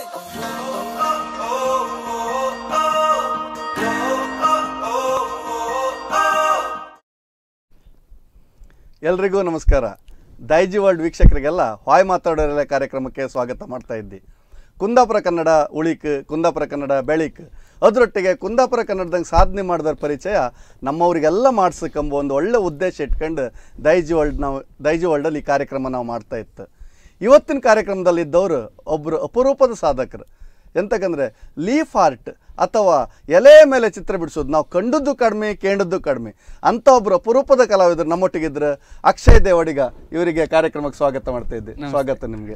ಎಲ್ರಿಗೂ ನಮಸ್ಕಾರ ದೈಜಿ ವರ್ಲ್ಡ್ ವೀಕ್ಷಕರಿಗೆಲ್ಲ ಹಾಯ್ ಮಾತಾಡೋರೆಲ್ಲ ಕಾರ್ಯಕ್ರಮಕ್ಕೆ ಸ್ವಾಗತ ಮಾಡ್ತಾ ಇದ್ದಿ ಕುಂದಾಪುರ ಕನ್ನಡ ಉಳಿಕ್ ಕುಂದಾಪುರ ಕನ್ನಡ ಬೆಳಿಕ್ ಅದರೊಟ್ಟಿಗೆ ಕುಂದಾಪುರ ಕನ್ನಡದಂಗೆ ಸಾಧನೆ ಮಾಡಿದರ ಪರಿಚಯ ನಮ್ಮವರಿಗೆಲ್ಲ ಮಾಡ್ಸಕ್ಕಂಬ ಒಂದು ಒಳ್ಳೆ ಉದ್ದೇಶ ಇಟ್ಕೊಂಡು ದೈಜಿ ವರ್ಲ್ಡ್ ನಾವು ದೈಜಿ ವರ್ಲ್ಡಲ್ಲಿ ಈ ಕಾರ್ಯಕ್ರಮ ನಾವು ಮಾಡ್ತಾ ಇತ್ತು ಇವತ್ತಿನ ಕಾರ್ಯಕ್ರಮದಲ್ಲಿ ಇದ್ದವರು ಒಬ್ಬರು ಅಪರೂಪದ ಸಾಧಕರು ಎಂತಕಂದ್ರೆ ಲೀಫ್ ಆರ್ಟ್ ಅಥವಾ ಎಲೆ ಮೇಲೆ ಚಿತ್ರ ಬಿಡಿಸೋದು ನಾವು ಕಂಡದ್ದು ಕಡಿಮೆ ಕೇಂಡದ್ದು ಕಡಿಮೆ ಅಂತ ಒಬ್ರು ಅಪರೂಪದ ಕಲಾವಿದರು ನಮ್ಮೊಟ್ಟಿಗಿದ್ರು ಅಕ್ಷಯ್ ದೇವಡಿಗ ಇವರಿಗೆ ಕಾರ್ಯಕ್ರಮಕ್ಕೆ ಸ್ವಾಗತ ಮಾಡ್ತಾ ಇದ್ದೆ ಸ್ವಾಗತ ನಿಮಗೆ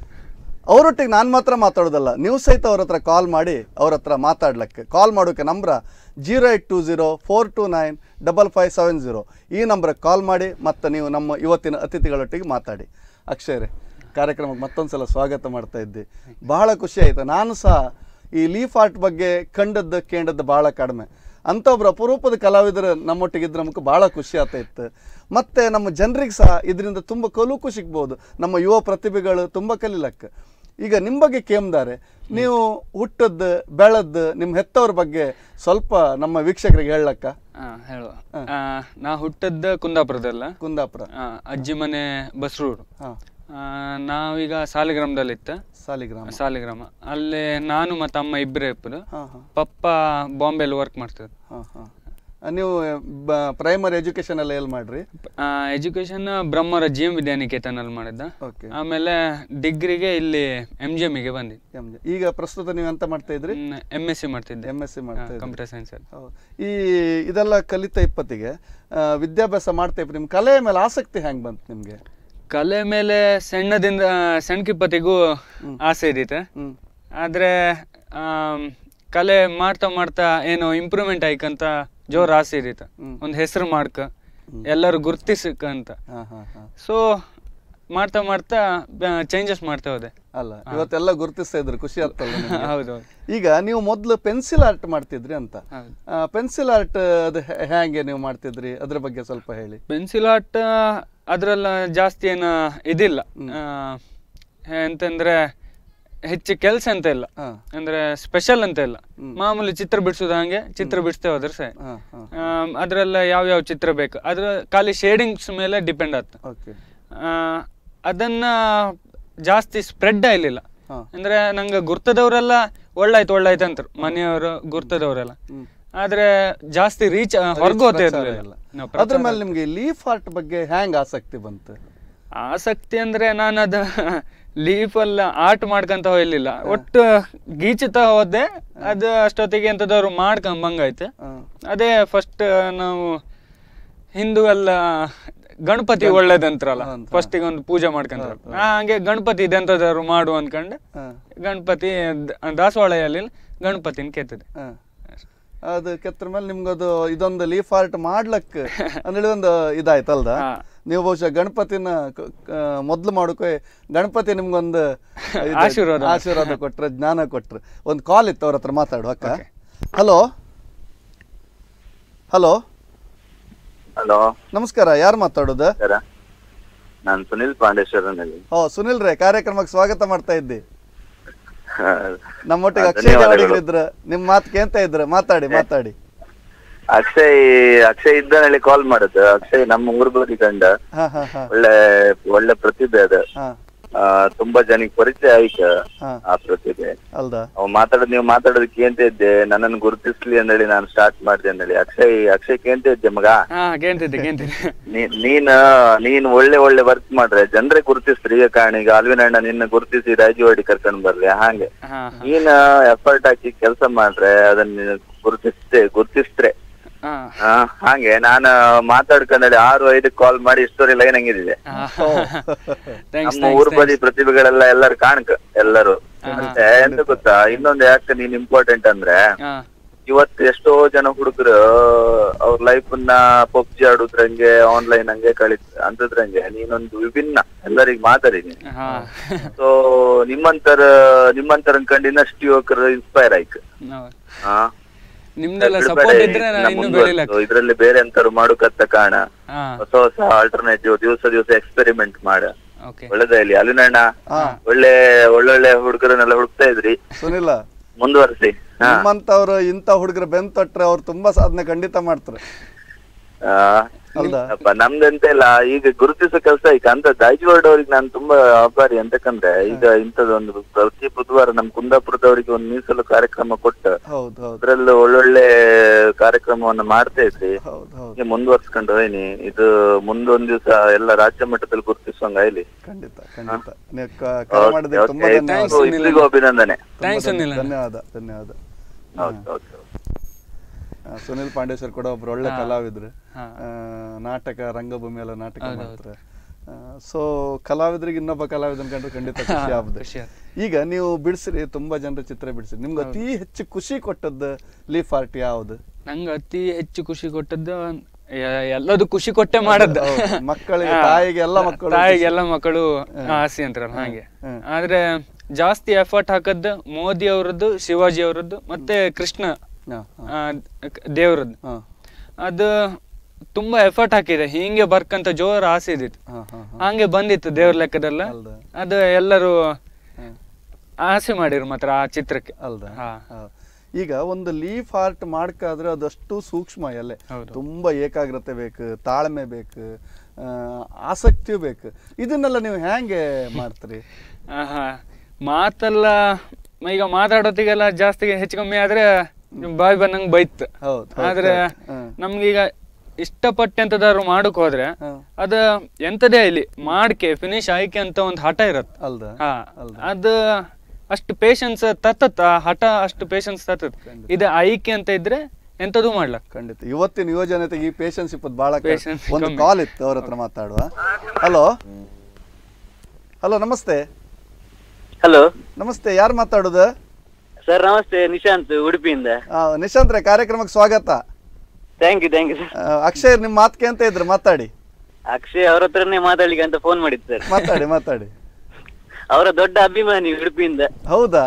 ಅವರೊಟ್ಟಿಗೆ ನಾನು ಮಾತ್ರ ಮಾತಾಡೋದಲ್ಲ ನೀವು ಸಹಿತ ಅವ್ರ ಹತ್ರ ಕಾಲ್ ಮಾಡಿ ಅವ್ರ ಹತ್ರ ಮಾತಾಡ್ಲಿಕ್ಕೆ ಕಾಲ್ ಮಾಡೋಕೆ number zero eight two zero four two nine double five seven zero ಈ ನಂಬ್ರಿಗೆ ಕಾಲ್ ಮಾಡಿ ಮತ್ತು ನೀವು ನಮ್ಮ ಇವತ್ತಿನ ಅತಿಥಿಗಳೊಟ್ಟಿಗೆ ಮಾತಾಡಿ ಅಕ್ಷಯರೇ ಕಾರ್ಯಕ್ರಮಕ್ಕೆ ಮತ್ತೊಂದು ಸಲ ಸ್ವಾಗತ ಮಾಡ್ತಾ ಇದ್ದೆ ಬಹಳ ಖುಷಿ ಆಯಿತು ನಾನು ಸಹ ಈ ಲೀಫ್ ಆರ್ಟ್ ಬಗ್ಗೆ ಕಂಡದ್ದು ಕೇಂಡದ್ದು ಭಾಳ ಕಡಿಮೆ ಅಂಥ ಒಬ್ರು ಅಪರೂಪದ ಕಲಾವಿದರು ನಮ್ಮೊಟ್ಟಿಗಿದ್ರೆ ನಮಗೆ ಭಾಳ ಖುಷಿ ಆಗ್ತಾ ಇತ್ತು ಮತ್ತು ನಮ್ಮ ಜನರಿಗೆ ಸಹ ಇದರಿಂದ ತುಂಬ ಕಲುಕು ಸಿಗ್ಬೋದು ನಮ್ಮ ಯುವ ಪ್ರತಿಭೆಗಳು ತುಂಬ ಕಲಿಲಕ್ಕೆ ಈಗ ನಿಮ್ಮ ಬಗ್ಗೆ ಕೇಮ್ದಾರೆ ನೀವು ಹುಟ್ಟದ್ದು ಬೆಳೆದ್ದು ನಿಮ್ಮ ಹೆತ್ತವ್ರ ಬಗ್ಗೆ ಸ್ವಲ್ಪ ನಮ್ಮ ವೀಕ್ಷಕರಿಗೆ ಹೇಳಕ್ಕ ಆ, ಹೇಳುವ ಆ, ನಾ ಹುಟ್ಟದ್ದು ಕುಂದಾಪುರದಲ್ಲ ಕುಂದಾಪುರ ಆ, ಅಜ್ಜಿ ಮನೆ ಬಸ್ರೂರು ಹಾಂ ಆ, ನಾವೀಗ ಸಾಲಿಗ್ರಾಮದಲ್ಲಿತ್ತ ಸಾಲಿಗ್ರಾಮ ಸಾಲಿಗ್ರಾಮ ಅಲ್ಲಿ ನಾನು ಮತ್ತು ಅಮ್ಮ ಇಬ್ಬರೇ ಇಪ್ಪದು ಹಾಂ ಹಾಂ ಪಪ್ಪ ಬಾಂಬೆಲಿ ವರ್ಕ್ ಮಾಡ್ತಿದ್ರು ಹಾಂ ಹಾಂ ನೀವು ಪ್ರೈಮರಿ ಎಜುಕೇಶನ್ ಎಲ್ಲ ಎಲ್ಲಿ ಮಾಡ್ರಿ ಎಜುಕೇಶನ್ ಬ್ರಹ್ಮರ ಜಿ ಎಂ ವಿದ್ಯಾನಿಕೇತನಲ್ಲಿ ಮಾಡಿದ್ದ ಓಕೆ ಆಮೇಲೆ ಡಿಗ್ರಿಗೆ ಇಲ್ಲಿ ಎಮ್ ಜಿ ಎಮ್ಮಿಗೆ ಬಂದಿದ್ದೆ ಎಮ್ ಜೆ. ಈಗ ಪ್ರಸ್ತುತ ನೀವು ಎಂತ ಮಾಡ್ತಾ ಇದ್ರಿ ಎಮ್ ಎಸ್ ಸಿ ಮಾಡ್ತಿದ್ದೆ ಎಮ್ ಎಸ್ ಸಿ ಮಾಡ್ತಾ ಇದ್ರಿ ಕಂಪ್ಯೂಟರ್ ಸೈನ್ಸ್ ಅಲ್ಲಿ ಹೌದು. ಈ ಇದೆಲ್ಲ ಕಲಿತ ಇಪ್ಪತ್ತಿಗೆ ಆ, ವಿದ್ಯಾಭ್ಯಾಸ ಮಾಡ್ತಾ ಇಪ್ಪ ನಿಮ್ಮ ಕಲೆಯ ಮೇಲೆ ಆಸಕ್ತಿ ಹೆಂಗೆ ಬಂತು ನಿಮಗೆ ಕಲೆ ಮೇಲೆ ಸಣ್ಣದಿಂದ ಸಣ್ಣ ಕಿಪ್ಪತ್ತಿಗೂ ಆಸೆ ಇದ್ದಿತ್ತು ಹ್ಞೂ ಆದ್ರೆ ಆಮ್, ಕಲೆ ಮಾಡ್ತಾ ಮಾಡ್ತಾ ಏನೋ ಇಂಪ್ರೂವ್ಮೆಂಟ್ ಆಯ್ಕಂತ ಜೋರ್ ಆಸೆ ಇದ್ದಿತ್ತು ಹ್ಮ್. ಒಂದು ಹೆಸರು ಮಾಡ್ಕ ಎಲ್ಲರೂ ಗುರ್ತಿಸಕ ಅಂತ ಹಾಂ ಹಾಂ ಹಾಂ ಸೊ ಮಾಡ್ತಾ ಮಾಡ್ತಾ ಚೇಂಜಸ್ ಮಾಡ್ತಾ ಹೋದೆ ಅಲ್ಲ ಇವತ್ತೆಲ್ಲ ಗುರುತಿಸ್ತಾ ಇದ್ರು ಖುಷಿ ಆಗ್ತಲ್ಲ ನಿಮ್ಗೆ? ಹೌದು ಈಗ ನೀವು ಮೊದಲು ಪೆನ್ಸಿಲ್ ಆರ್ಟ್ ಮಾಡ್ತಿದ್ರಿ ಅಂತ ಹೌದು ಪೆನ್ಸಿಲ್ ಆರ್ಟ್ ಅದು ಹೆ- ಹೇಗೆ ನೀವು ಮಾಡ್ತಿದ್ರಿ ಅದ್ರ ಬಗ್ಗೆ ಸ್ವಲ್ಪ ಹೇಳಿ ಪೆನ್ಸಿಲ್ ಆರ್ಟ್ ಅದ್ರಲ್ಲ ಜಾಸ್ತಿ ಏನು ಇದಿಲ್ಲ ಆ, ಎಂತಂದ್ರೆ ಹೆಚ್ಚು ಕೆಲಸ ಅಂತ ಇಲ್ಲ ಹಾಂ ಅಂದ್ರೆ ಸ್ಪೆಷಲ್ ಅಂತ ಇಲ್ಲ ಮಾಮೂಲಿ ಚಿತ್ರ ಬಿಡಿಸೋದು ಹಂಗೆ ಚಿತ್ರ ಬಿಡಿಸ್ತೇ ಹೋದ್ರೆ ಸರಿ ಹಾಂ ಹಾಂ ಆಮ್, ಅದ್ರೆಲ್ಲ ಯಾವ ಯಾವ ಚಿತ್ರ ಬೇಕು ಅದ್ರ ಖಾಲಿ ಶೇಡಿಂಗ್ಸ್ ಮೇಲೆ ಡಿಪೆಂಡ್ ಆಗ್ತದೆ ಓಕೆ ಆ, ಅದನ್ನ ಜಾಸ್ತಿ ಸ್ಪ್ರೆಡ್ ಆಗ್ಲಿಲ್ಲ ಹಾಂ ಅಂದ್ರೆ ನಂಗೆ ಗುರ್ತದವರೆಲ್ಲ ಒಳ್ಳಾಯ್ತು ಒಳ್ಳಾಯ್ತು ಅಂತಾರೆ ಮನೆಯವರು ಗುರ್ತದವರೆಲ್ಲ ಹ್ಮ್. ಆದ್ರೆ ಜಾಸ್ತಿ ರೀಚ್ ಹೊರಗೋತೇ ಪ್ರಚಾರ ಇರ್ಲಿಲ್ಲ ಇಲ್ಲ. ನಾವು ಅದ್ರ ಮೇಲೆ ನಿಮ್ಗೆ ಲೀಫ್ ಆರ್ಟ್ ಬಗ್ಗೆ ಹ್ಯಾಂಗ್ ಆಸಕ್ತಿ ಬಂತು ಆಸಕ್ತಿ ಅಂದ್ರೆ ನಾನು ಅದ ಲೀಫ್ ಎಲ್ಲ ಆರ್ಟ್ ಮಾಡ್ಕೊಂತ ಹೋಗ್ಲಿಲ್ಲ ಒಟ್ಟು ಗೀಚುತ್ತಾ ಹೋದೆ ಅದು ಅಷ್ಟೊತ್ತಿಗೆ ಎಂತದವ್ರು ಮಾಡ್ಕೊಂಬಂಗಾಯ್ತು ಹಾಂ ಅದೇ ಫಸ್ಟ್ ನಾವು ಹಿಂದೂ ಎಲ್ಲ ಗಣಪತಿ ಒಳ್ಳೇದಂತ್ರಲ್ಲ ಹೌದು. ಫಸ್ಟಿಗೆ ಒಂದು ಪೂಜೆ ಮಾಡ್ಕೊಂಡ್ರ ಹಾಗೆ ಗಣಪತಿ ಇದೆಂತದಾದ್ರು ಮಾಡು ಅನ್ಕಂಡು ಹಾಂ ಗಣಪತಿ ದ- ದಾಸವಾಳಯಲ್ಲಿ ಗಣಪತಿನ ಕೆತ್ತದೆ ಹಾಂ ಅದು ಕೆತ್ತರ ಮೇಲೆ ನಿಮ್ಗದು ಇದೊಂದು ಲೀಫ್ ಆರ್ಟ್ ಮಾಡ್ಲಕ್ಕೆ ಅಂದೇಳಿ ಒಂದು ಇದಾಯ್ತಲ್ದ ಹಾ. ನೀವು ಬಹುಶಃ ಗಣಪತಿನ ಕ- ಕ- ಮೊದ್ಲು ಮಾಡೋಕೆ ಗಣಪತಿ ನಿಮ್ಗೊಂದು ಇದು ಆಶೀರ್ವಾದ. ಆಶೀರ್ವಾದ ಕೊಟ್ರೆ ಜ್ಞಾನ ಕೊಟ್ರೆ ಒಂದು ಕಾಲ್ ಇತ್ತು ಅವ್ರ ಹತ್ರ ಮಾತಾಡು ಅಕ್ಕ ಹಲೋ ಹಲೋ ಹಲೋ ನಮಸ್ಕಾರ ಯಾರು ಮಾತಾಡೋದು ಸರ ನಾನು ಸುನಿಲ್ ಪಾಂಡೇಶ್ವರನಲ್ಲಿ ಓ ಸುನಿಲ್ ರೇ ಕಾರ್ಯಕ್ರಮಕ್ಕೆ ಸ್ವಾಗತ ಮಾಡ್ತಾ ಇದ್ದಿ ನಮ್ಮೊಟ್ಟಿಗೆ ಹಾ, ಅಕ್ಷಯ್ ಧನ್ಯವಾದಗಳು. ದೇವಡಿಗರು ಇದ್ರು ನಿಮ್ ಮಾತು ಕೇಳ್ತಾ ಇದ್ರು ಮಾತಾಡಿ ಮಾತಾಡಿ ಅಕ್ಷಯ್ ಅಕ್ಷಯ್ ಇದ್ದನಲ್ಲಿ ಕಾಲ್ ಮಾಡುದು ಅಕ್ಷಯ್ ನಮ್ಮ ಊರ್ ಬದಿ ಕಂಡ ಹಾ ಹಾ ಹಾ ಒಳ್ಳೆ ಒಳ್ಳೆ ಪ್ರತಿಭೆ ಅದ ಹಾ ಆ, ತುಂಬಾ ಜನಕ್ಕೆ ಪರಿಚಯ ಆಯ್ತು ಹಾ ಆ ಪ್ರತಿಭೆ ಅಲ್ದಾ ಅವ್ ಮಾತಾಡೋದ್ ನೀವು ಮಾತಾಡೋದಕ್ಕೆ ಅಂತ ಇದ್ದೆ ನನ್ನನ್ನು ಗುರುತಿಸ್ಲಿ ಅಂದೇಳಿ ನಾನು ಸ್ಟಾರ್ಟ್ ಮಾಡಿದೆ ಅಂದೇಳಿ ಅಕ್ಷಯ್ ಅಕ್ಷಯ್ ಕೇಂತ ಇದ್ದೆ ಮಗ ಹಾ ಕೇಳ್ತಿದ್ದೆ ಕೇಳ್ತಿದ್ದೆ ನೀ- ನೀನ್ ನೀನ್ ಒಳ್ಳೆ ಒಳ್ಳೆ ವರ್ಕ್ ಮಾಡ್ರೆ ಜನರೇ ಗುರುತಿಸ್ರಿ ಈಗ ಕಾರಣ ಈಗ ಅಲ್ವಿನ ಅಣ್ಣ ನಿನ್ನ ಗುರುತಿಸಿ ರಾಜವಾಡಿ ಕರ್ಕೊಂಡ್ ಬರ್ಲಿ ಹಾಗೆ ಹಾ ನೀನ್ ಎಫರ್ಟ್ ಹಾಕಿ ಕೆಲಸ ಮಾಡ್ರೆ ಅದನ್ನ ಗುರುತಿಸ್ತೇ ಗುರುತಿಸ್ತ್ರೆ ಹಾ ಹಾ ಹಾಗೆ ನಾನು ಮಾತಾಡ್ಕೊಂಡಲ್ಲಿ ಆರು ಐದು ಕಾಲ್ ಮಾಡಿ ಸ್ಟೋರಿ ಲೈನ್ ಹಂಗಿದಿದೆ ಥ್ಯಾಂಕ್ಸ್ ನಮ್ಮ ಊರ್ ಬದಿ ಪ್ರತಿಭೆಗಳೆಲ್ಲ ಎಲ್ಲರೂ ಕಾಣ್ಕ ಎಲ್ಲರೂ ಮತ್ತೆ ಎಂತ ಗೊತ್ತಾ ಇನ್ನೊಂದು ಯಾಕೆ ನೀನ್ ಇಂಪಾರ್ಟೆಂಟ್ ಅಂದ್ರೆ ಹಾ ಇವತ್ತು ಎಷ್ಟೋ ಜನ ಹುಡುಗರು ಅವ್ರ ಲೈಫ್ ನ ಪಬ್ಜಿ ಆಡುದ್ರಂಗೆ ಆನ್ಲೈನ್ ಹಂಗೆ ಕಳಿತ ಅಂತದ್ರಂಗೆ ನೀನೊಂದು ವಿಭಿನ್ನ ಎಲ್ಲರಿಗೂ ಮಾತಾಡಿನಿ ಹಾ ಸೊ ನಿಮ್ಮಂತರ ನಿಮ್ಮಂತರ ಕಂಡು ಇನ್ನಷ್ಟು ಯುವಕರು ಇನ್ಸ್ಪೈರ್ ಆಯ್ತು ಹೌದು. ಹಾ ನಿಮ್ದೆಲ್ಲ ಸಪೋರ್ಟ್ ಇದ್ರೆ ನಾನು ಇನ್ನೂ ಬೆಳಿಲಕ್ಕ ಇದ್ರಲ್ಲಿ ಬೇರೆ ಎಂತಾರು ಮಾಡುಕತ್ತ ಕಾರಣ ಹಾ ಹೊಸ ಹೊಸ ಆಲ್ಟರ್ನೇಟಿವ್ ದಿವಸ ದಿವಸ ಎಕ್ಸ್ಪೆರಿಮೆಂಟ್ ಮಾಡ ಓಕೆ ಒಳ್ಳೆದಾಗ್ಲಿ ಅಲ್ಲಿನಣ್ಣ ಹಾ. ಒಳ್ಳೆ ಒಳ್ಳೊಳ್ಳೆ ಹುಡುಗರನ್ನೆಲ್ಲ ಹುಡುಕ್ತಾ ಇದ್ರಿ ಸುನಿಲ ಮುಂದುವರಿಸಿ ಹಾ ನಿಮ್ಮಂತವ್ರು ಇಂಥ ಹುಡುಗರು ಬೆನ್ ತೊಟ್ರೆ ಅವ್ರು ತುಂಬಾ ಸಾಧನೆ ಖಂಡಿತ ಮಾಡ್ತಾರೆ ಆ, ಹೌದಾ ಅಪ್ಪ ನಮ್ದಂತ ಇಲ್ಲ ಈಗ ಗುರುತಿಸೋ ಕೆಲಸ ಈಗ ಅಂತ ದಾಜಿವಾಡ್ ಅವ್ರಿಗೆ ನಾನು ತುಂಬಾ ಆಭಾರಿ ಅಂತಕಂದ್ರೆ ಈಗ ಇಂಥದೊಂದು ಪ್ರತಿ ಬುಧವಾರ ನಮ್ ಕುಂದಾಪುರದವರಿಗೆ ಒಂದು ಮೀಸಲು ಕಾರ್ಯಕ್ರಮ ಕೊಟ್ಟು ಹೌದು ಹೌದು ಅದ್ರಲ್ಲೂ ಒಳ್ಳೊಳ್ಳೆ ಕಾರ್ಯಕ್ರಮವನ್ನ ಮಾಡ್ತಾ ಇದ್ರಿ ಹೌದು ಹೌದು ಹೀಗೆ ಮುಂದುವರ್ಸ್ಕೊಂಡು ಹೋಯ್ನಿ ಇದು ಮುಂದೊಂದ್ ದಿವಸ ಎಲ್ಲ ರಾಜ್ಯ ಮಟ್ಟದಲ್ಲಿ ಗುರುತಿಸುವಂಗ ಇಲ್ಲಿ ಖಂಡಿತ ಖಂಡಿತ ನೀವು ಕ- ಕರೆ ಮಾಡಿದ್ದಕ್ಕೆ ತುಂಬಾ Okay, ಧನ್ಯವಾದ thanks, ಇಬ್ರಿಗೂ ಅಭಿನಂದನೆ ತುಂಬಾ ಥ್ಯಾಂಕ್ಸ್ ಧನ್ಯ- ಸುನಿಲ್ ಧನ್ಯವಾದ ಧನ್ಯವಾದ ಓಕೆ ಓಕೆ ಆ, ಸುನಿಲ್ ಪಾಂಡೇಶ್ವರ್ ಕೂಡ ಒಬ್ರು ಒಳ್ಳೆ ಕಲಾವಿದ್ರು ಹಾ. ಆ, ನಾಟಕ ರಂಗಭೂಮಿ ಎಲ್ಲ ನಾಟಕ ಮಾಡ್ತಾರೆ ಸೊ ಕಲಾವಿದ್ರಿಗೆ ಇನ್ನೊಬ್ಬ ಕಲಾವಿದನ್ ಕಂಡ್ರೆ ಖಂಡಿತ ಖುಷಿ ಆಗುತ್ತೆ ಖುಷಿ ಆಗುತ್ತೆ. ಈಗ ನೀವು ಬಿಡಿಸ್ರಿ ತುಂಬಾ ಜನರ ಚಿತ್ರ ಬಿಡಿಸ್ರಿ ನಿಮ್ಗೆ ಅತಿ ಹೆಚ್ಚು ಖುಷಿ ಕೊಟ್ಟದ್ದು ಲೀಫ್ ಆರ್ಟ್ ಯಾವ್ದು ನಂಗೆ ಅತಿ ಹೆಚ್ಚು ಖುಷಿ ಕೊಟ್ಟದ್ದು ಎ- ಎಲ್ಲದು ಖುಷಿ ಕೊಟ್ಟೆ ಮಾಡದ್ದು ಹೌದು, ಮಕ್ಕಳಿಗೆ, ಹಾ. ತಾಯಿಗೆ ಎಲ್ಲ ಮಕ್ಕಳು ತಾಯಿಗೆ ಎಲ್ಲ ಮಕ್ಕಳು ಆಸೆ ಅಂತಾರಲ್ಲ ಹಾಗೆ ಹ್ಮ್. ಆದ್ರೆ ಜಾಸ್ತಿ ಎಫರ್ಟ್ ಹಾಕದ್ದು ಮೋದಿ ಅವರದ್ದು ಶಿವಾಜಿ ಅವರದ್ದು ಮತ್ತೆ ಕೃಷ್ಣ ಹಾ, ಆ, ಕ- ದೇವ್ರದ್ದು ಹಾ, ಅದು ತುಂಬಾ ಎಫರ್ಟ್ ಹಾಕಿದೆ ಹಿಂಗೆ ಬರ್ಕಂತ ಜೋರ್ ಆಸೆ ಇದ್ದಿತ್ತು ಹಾ, ಹಾ, ಹಾ. ಹಂಗೆ ಬಂದಿತ್ತು ದೇವ್ರ ಲೆಕ್ಕದಲ್ಲ ಅಲ್ದ? ಅದು ಎಲ್ಲರೂ ಹಾ. ಆಸೆ ಮಾಡಿರು ಮಾತ್ರ ಆ ಚಿತ್ರಕ್ಕೆ ಅಲ್ದ ಹಾ. ಹಾ. ಈಗ ಒಂದು ಲೀಫ್ ಆರ್ಟ್ ಮಾಡ್ಕಾದ್ರೆ ಅದಷ್ಟು ಸೂಕ್ಷ್ಮ ಎಲೆ ಹೌದು. ತುಂಬಾ ಏಕಾಗ್ರತೆ ಬೇಕು ತಾಳ್ಮೆ ಬೇಕು ಆ, ಆಸಕ್ತಿಯೂ ಬೇಕು ಇದನ್ನೆಲ್ಲ ನೀವು ಹೆಂಗೆ ಮಾಡ್ತೀರಿ ಆಹಾ. ಮಾತೆಲ್ಲ ಈಗ ಮಾತಾಡೋತಿಗೆಲ್ಲ ಜಾಸ್ತಿ ಹೆಚ್ಚು ಕಮ್ಮಿ ಆದ್ರೆ ಬಾಯಿ ಬಂದಂಗ್ ಬೈತ್ ಹೌದು, ಹೌದು, ಆದ್ರೆ ಹೌದು. ಹ್ಮ್. ನಮ್ಗೀಗ ಇಷ್ಟಪಟ್ಟೆಂತದಾದ್ರು ಮಾಡಕ್ ಹೋದ್ರೆ ಹಾ. ಅದ ಎಂತದೇ ಇಲ್ಲಿ ಮಾಡ್ಕೆ ಫಿನಿಶ್ ಆಯ್ಕೆ ಅಂತ ಒಂದು ಹಠ ಇರತ್ ಅಲ್ದ ಹಾ ಅಲ್ದ ಅದು ಅಷ್ಟು ಪೇಶನ್ಸ್ ತತ್ತತ್ ಆ ಹಠ ಅಷ್ಟು ಪೇಶನ್ಸ್ ತತ್ತತ್ ಇದು ಆಯ್ಕೆ ಅಂತ ಇದ್ರೆ ಎಂತದೂ ಮಾಡ್ಲಕ್ ಖಂಡಿತ ಇವತ್ತಿನ ಯುವಜನತೆಗೆ ಈ ಪೇಷನ್ಸ್ ಇಪ್ಪತ್ತು ಬಹಳ ಕಮ್ಮಿ. Patience ಒಂದು ಕಮ್ಮಿ. ಕಾಲ್ ಇತ್ತು ಅವ್ರ ಹತ್ರ ಮಾತಾಡುವ ಹಲೋ ಹಲೋ ನಮಸ್ತೆ ಹಲೋ ನಮಸ್ತೆ ಯಾರು ಮಾತಾಡೋದು ಸರ್ ನಮಸ್ತೆ ನಿಶಾಂತ್ ಉಡುಪಿಯಿಂದ ಆ, ನಿಶಾಂತ್ ರೇ ಕಾರ್ಯಕ್ರಮಕ್ಕೆ ಸ್ವಾಗತ thank you thank you sir ಆ, ಅಕ್ಷಯ್ ನಿಮ್ಮ ಮಾತ್ಕೆ ಅಂತ ಇದ್ರು ಮಾತಾಡಿ ಅಕ್ಷಯ್ ಅವ್ರ ಹತ್ರನೇ ಮಾತಾಡ್ಲಿಕ್ಕೆ ಅಂತ ಫೋನ್ ಮಾಡಿದ್ದು ಸರ್ ಮಾತಾಡಿ ಮಾತಾಡಿ ಅವರ ದೊಡ್ಡ ಅಭಿಮಾನಿ ಉಡುಪಿಯಿಂದ ಹೌದಾ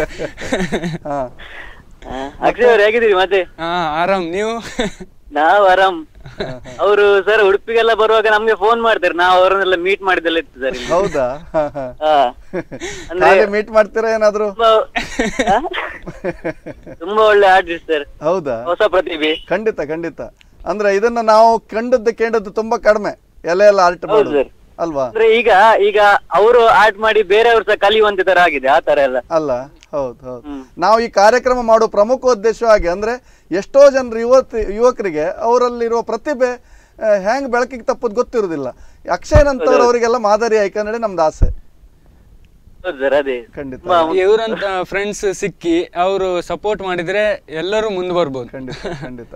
ಹಾ ಆ, ಅಕ್ಷಯ್ ಅವ್ರು ಹೇಗಿದ್ದೀರಿ ಮತ್ತೆ ಹಾ ಆರಾಮ್ ನೀವು ನಾವು ಆರಾಮ್ ಅವರು ಸರ್ ಉಡುಪಿಗೆಲ್ಲ ಬರುವಾಗ ನಮ್ಗೆ ಫೋನ್ ಮಾಡ್ತಾರೆ ನಾವು ಅವರನ್ನೆಲ್ಲ ಮೀಟ್ ಮಾಡಿದೆಲ್ಲ ಇತ್ತು ಸರ್ ಇಲ್ಲಿ. ಹೌದಾ ಹಾ, ಹಾ. ಹಾ. ಅಂದ್ರೆ ಹಾಗೆ ಮೀಟ್ ಮಾಡ್ತೀರಾ ಏನಾದ್ರು ತುಂಬಾ ಆ? ತುಂಬಾ ಒಳ್ಳೆ ಆರ್ಟಿಸ್ಟ್ ಸರ್ ಹೌದಾ ಹೊಸ ಪ್ರತಿಭೆ ಖಂಡಿತ ಖಂಡಿತ ಅಂದ್ರೆ ಇದನ್ನ ನಾವು ಕಂಡದ್ದು ಕೇಳದ್ದು ತುಂಬಾ ಕಡಿಮೆ ಎಲೆ ಎಲ್ಲ ಆರ್ಟ್ ಹೌದು ಮಾಡೋದು ಸರ್. ಅಲ್ವಾ ಅಂದ್ರೆ ಈಗ ಈಗ ಅವರು ಆರ್ಟ್ ಮಾಡಿ ಬೇರೆಯವ್ರು ಸಹ ಕಲಿಯುವಂತ ತರ ಆಗಿದೆ ಆ ತರ ಎಲ್ಲ ಅಲ್ಲ ಹೌದು ಹೌದು ಹ್ಮ್. ನಾವು ಈ ಕಾರ್ಯಕ್ರಮ ಮಾಡೋ ಪ್ರಮುಖ ಉದ್ದೇಶ ಹಾಗೆ ಅಂದ್ರೆ ಎಷ್ಟೋ ಜನರು ಯುವತಿ ಯುವಕರಿಗೆ ಅವರಲ್ಲಿರುವ ಪ್ರತಿಭೆ ಆ, ಹೆಂಗ್ ಬೆಳಕಿಗೆ ತಪ್ಪೋದು ಗೊತ್ತಿರುವುದಿಲ್ಲ ಅಕ್ಷಯನಂತವ್ರು ಅವರಿಗೆಲ್ಲ ಮಾದರಿ ಆಯ್ಕೊಂಡ್ರೆ ನಮ್ದು ಆಸೆ ಹೌದು ಸರ್ ಅದೇ ಖಂಡಿತ ತುಂಬಾ ಇವ್ರಂತ ಫ್ರೆಂಡ್ಸ್ ಸಿಕ್ಕಿ ಅವರು ಸಪೋರ್ಟ್ ಮಾಡಿದ್ರೆ ಎಲ್ಲರೂ ಮುಂದೆ ಬರ್ಬೋದು ಖಂಡಿತ ಖಂಡಿತ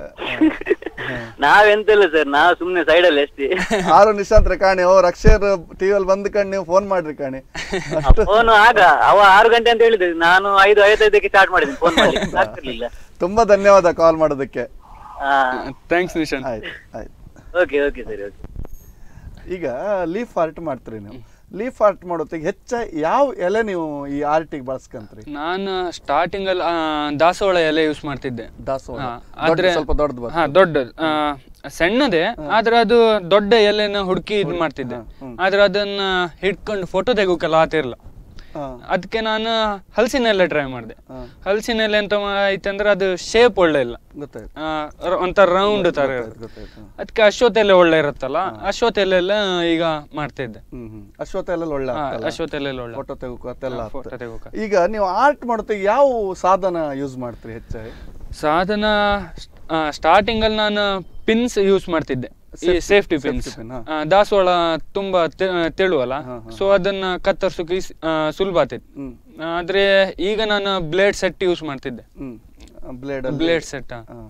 ನಾವೆಂತಿಲ್ಲ ಸರ್ ನಾವು ಸುಮ್ನೆ ಸೈಡ್ ಅಲ್ಲಿ ಅಷ್ಟೇ ಆರು ನಿಶಾಂತ್ ರೇ ಕಾಣಿ ಅವ್ರು ಅಕ್ಷಯರ್ ಟಿವಿಯಲ್ಲಿ ಬಂದ್ ಕಂಡು ನೀವು ಫೋನ್ ಮಾಡ್ರಿ ಕಾಣಿ ಅಷ್ಟು ಫೋನ್ ಆಗ ಅವ ಆರು ಗಂಟೆ ಅಂತ ಹೇಳಿದ್ರೆ ನಾನು ಐದು ಐವತ್ತೈದಕ್ಕೆ ಸ್ಟಾರ್ಟ್ ಮಾಡಿದ್ದೀನಿ ಫೋನ್ ಮಾಡ್ಲಿಕ್ಕೆ ಆಗ್ತಿರ್ಲಿಲ್ಲ ತುಂಬಾ ಧನ್ಯವಾದ ಕಾಲ್ ಮಾಡೋದಕ್ಕೆ ಹಾ ಥ್ಯಾಂಕ್ಸ್ ನಿಶಾಂತ್ ಆಯ್ತು ಆಯ್ತು ಓಕೆ ಓಕೆ ಸರಿ ಓಕೆ ಈಗ ಲೀಫ್ ಆರ್ಟ್ ಮಾಡ್ತೀರಿ ನೀವು ಲೀಫ್ ಆರ್ಟ್ ಮಾಡೋತ್ತಿಗೆ ಹೆಚ್ಚ ಯಾವ ಎಲೆ ನೀವು ಈ ಆರ್ಟಿಗೆ ಬಳಸ್ಕಂತ್ರಿ ನಾನು ಸ್ಟಾರ್ಟಿಂಗ್ ಅಲ್ಲಿ ಆ, ದಾಸವಾಳ ಎಲೆ ಯೂಸ್ ಮಾಡ್ತಿದ್ದೆ ದಾಸವಾಳ ಹಾ, ದೊಡ್ಡ- ಆದ್ರೆ ಸ್ವಲ್ಪ ದೊಡ್ಡದು ಬರ್ತದೆ. ಹಾ ದೊಡ್ಡದು ಆ, ಸಣ್ಣದೇ ಆದ್ರೆ ಅದು ದೊಡ್ಡ ಎಲೆನ ಹುಡುಕಿ ಇದು ಮಾಡ್ತಿದ್ದೆ ಆದ್ರೆ ಅದನ್ನ ಹಿಡ್ಕೊಂಡು ಫೋಟೋ ತೆಗೋಕೆಲ್ಲ ಆತಿರ್ಲ ಹಾ, ಅದಕ್ಕೆ ನಾನು ಹಲಸಿನ ಎಲೆ ಟ್ರೈ ಮಾಡಿದೆ ಹಾ. ಹಲಸಿನ ಎಲೆ ಅಂತ ಐತಂದ್ರೆ ಅದು ಶೇಪ್ ಒಳ್ಳೆ ಇಲ್ಲ ಗೊತ್ತಾಯ್ತು ಆ, ರ- ಒಂಥರ ರೌಂಡ್ ತರ ಇರುತ್ತೆ ಗೊತ್ತಾಯ್ತು ಅದಕ್ಕೆ ಅಶ್ವತ್ಥ ಎಲೆ ಒಳ್ಳೆ ಇರುತ್ತಲ್ಲ ಅಶ್ವತ್ಥ ಎಲೆ ಎಲ್ಲ ಈಗ ಮಾಡ್ತಿದ್ದೆ ಹ್ಮ್ ಹ್ಮ್ ಅಶ್ವತ್ಥ ಎಲ್ಲ ಒಳ್ಳೆ ಹಾ, ಆಗ್ತಲ್ಲ? ಅಶ್ವತ್ಥ ಎಲೆ ಒಳ್ಳೆ ಫೋಟೋ ತೆಗೋಕು ಅದೆಲ್ಲ ಹಾ, ಫೋಟೋ ಆಗ್ತದೆ. ತೆಗೋಕ. ಈಗ ನೀವು ಆರ್ಟ್ ಮಾಡೋತ್ತಿಗೆ ಯಾವ ಸಾಧನ ಯೂಸ್ ಮಾಡ್ತೀರಿ ಹೆಚ್ಚಾಗಿ ಸಾಧನ ಸ್ಟಾರ್ಟಿಂಗ್ ಅಲ್ಲಿ ನಾನು ಪಿನ್ಸ್ ಯೂಸ್ ಮಾಡ್ತಿದ್ದೆ ಈ ಸೇಫ್ಟಿ ಪಿನ್ಸ್ pin, ಹಾ. ದಾಸವಾಳ ತುಂಬಾ ತೆ- ತೆಳುವಲ್ಲ ಹಾ, ಹಾ. ಸೊ ಅದನ್ನ ಕತ್ತರಿಸೋಕೆ ಸುಲಭ ಆಗ್ತಿತ್ತು ಹ್ಮ್ ಆದ್ರೆ ಈಗ ನಾನು ಬ್ಲೇಡ್ ಸೆಟ್ ಯೂಸ್ ಮಾಡ್ತಿದ್ದೆ ಹ್ಮ್ ಬ್ಲೇಡ್ ಬ್ಲೇಡ್ ಸೆಟ್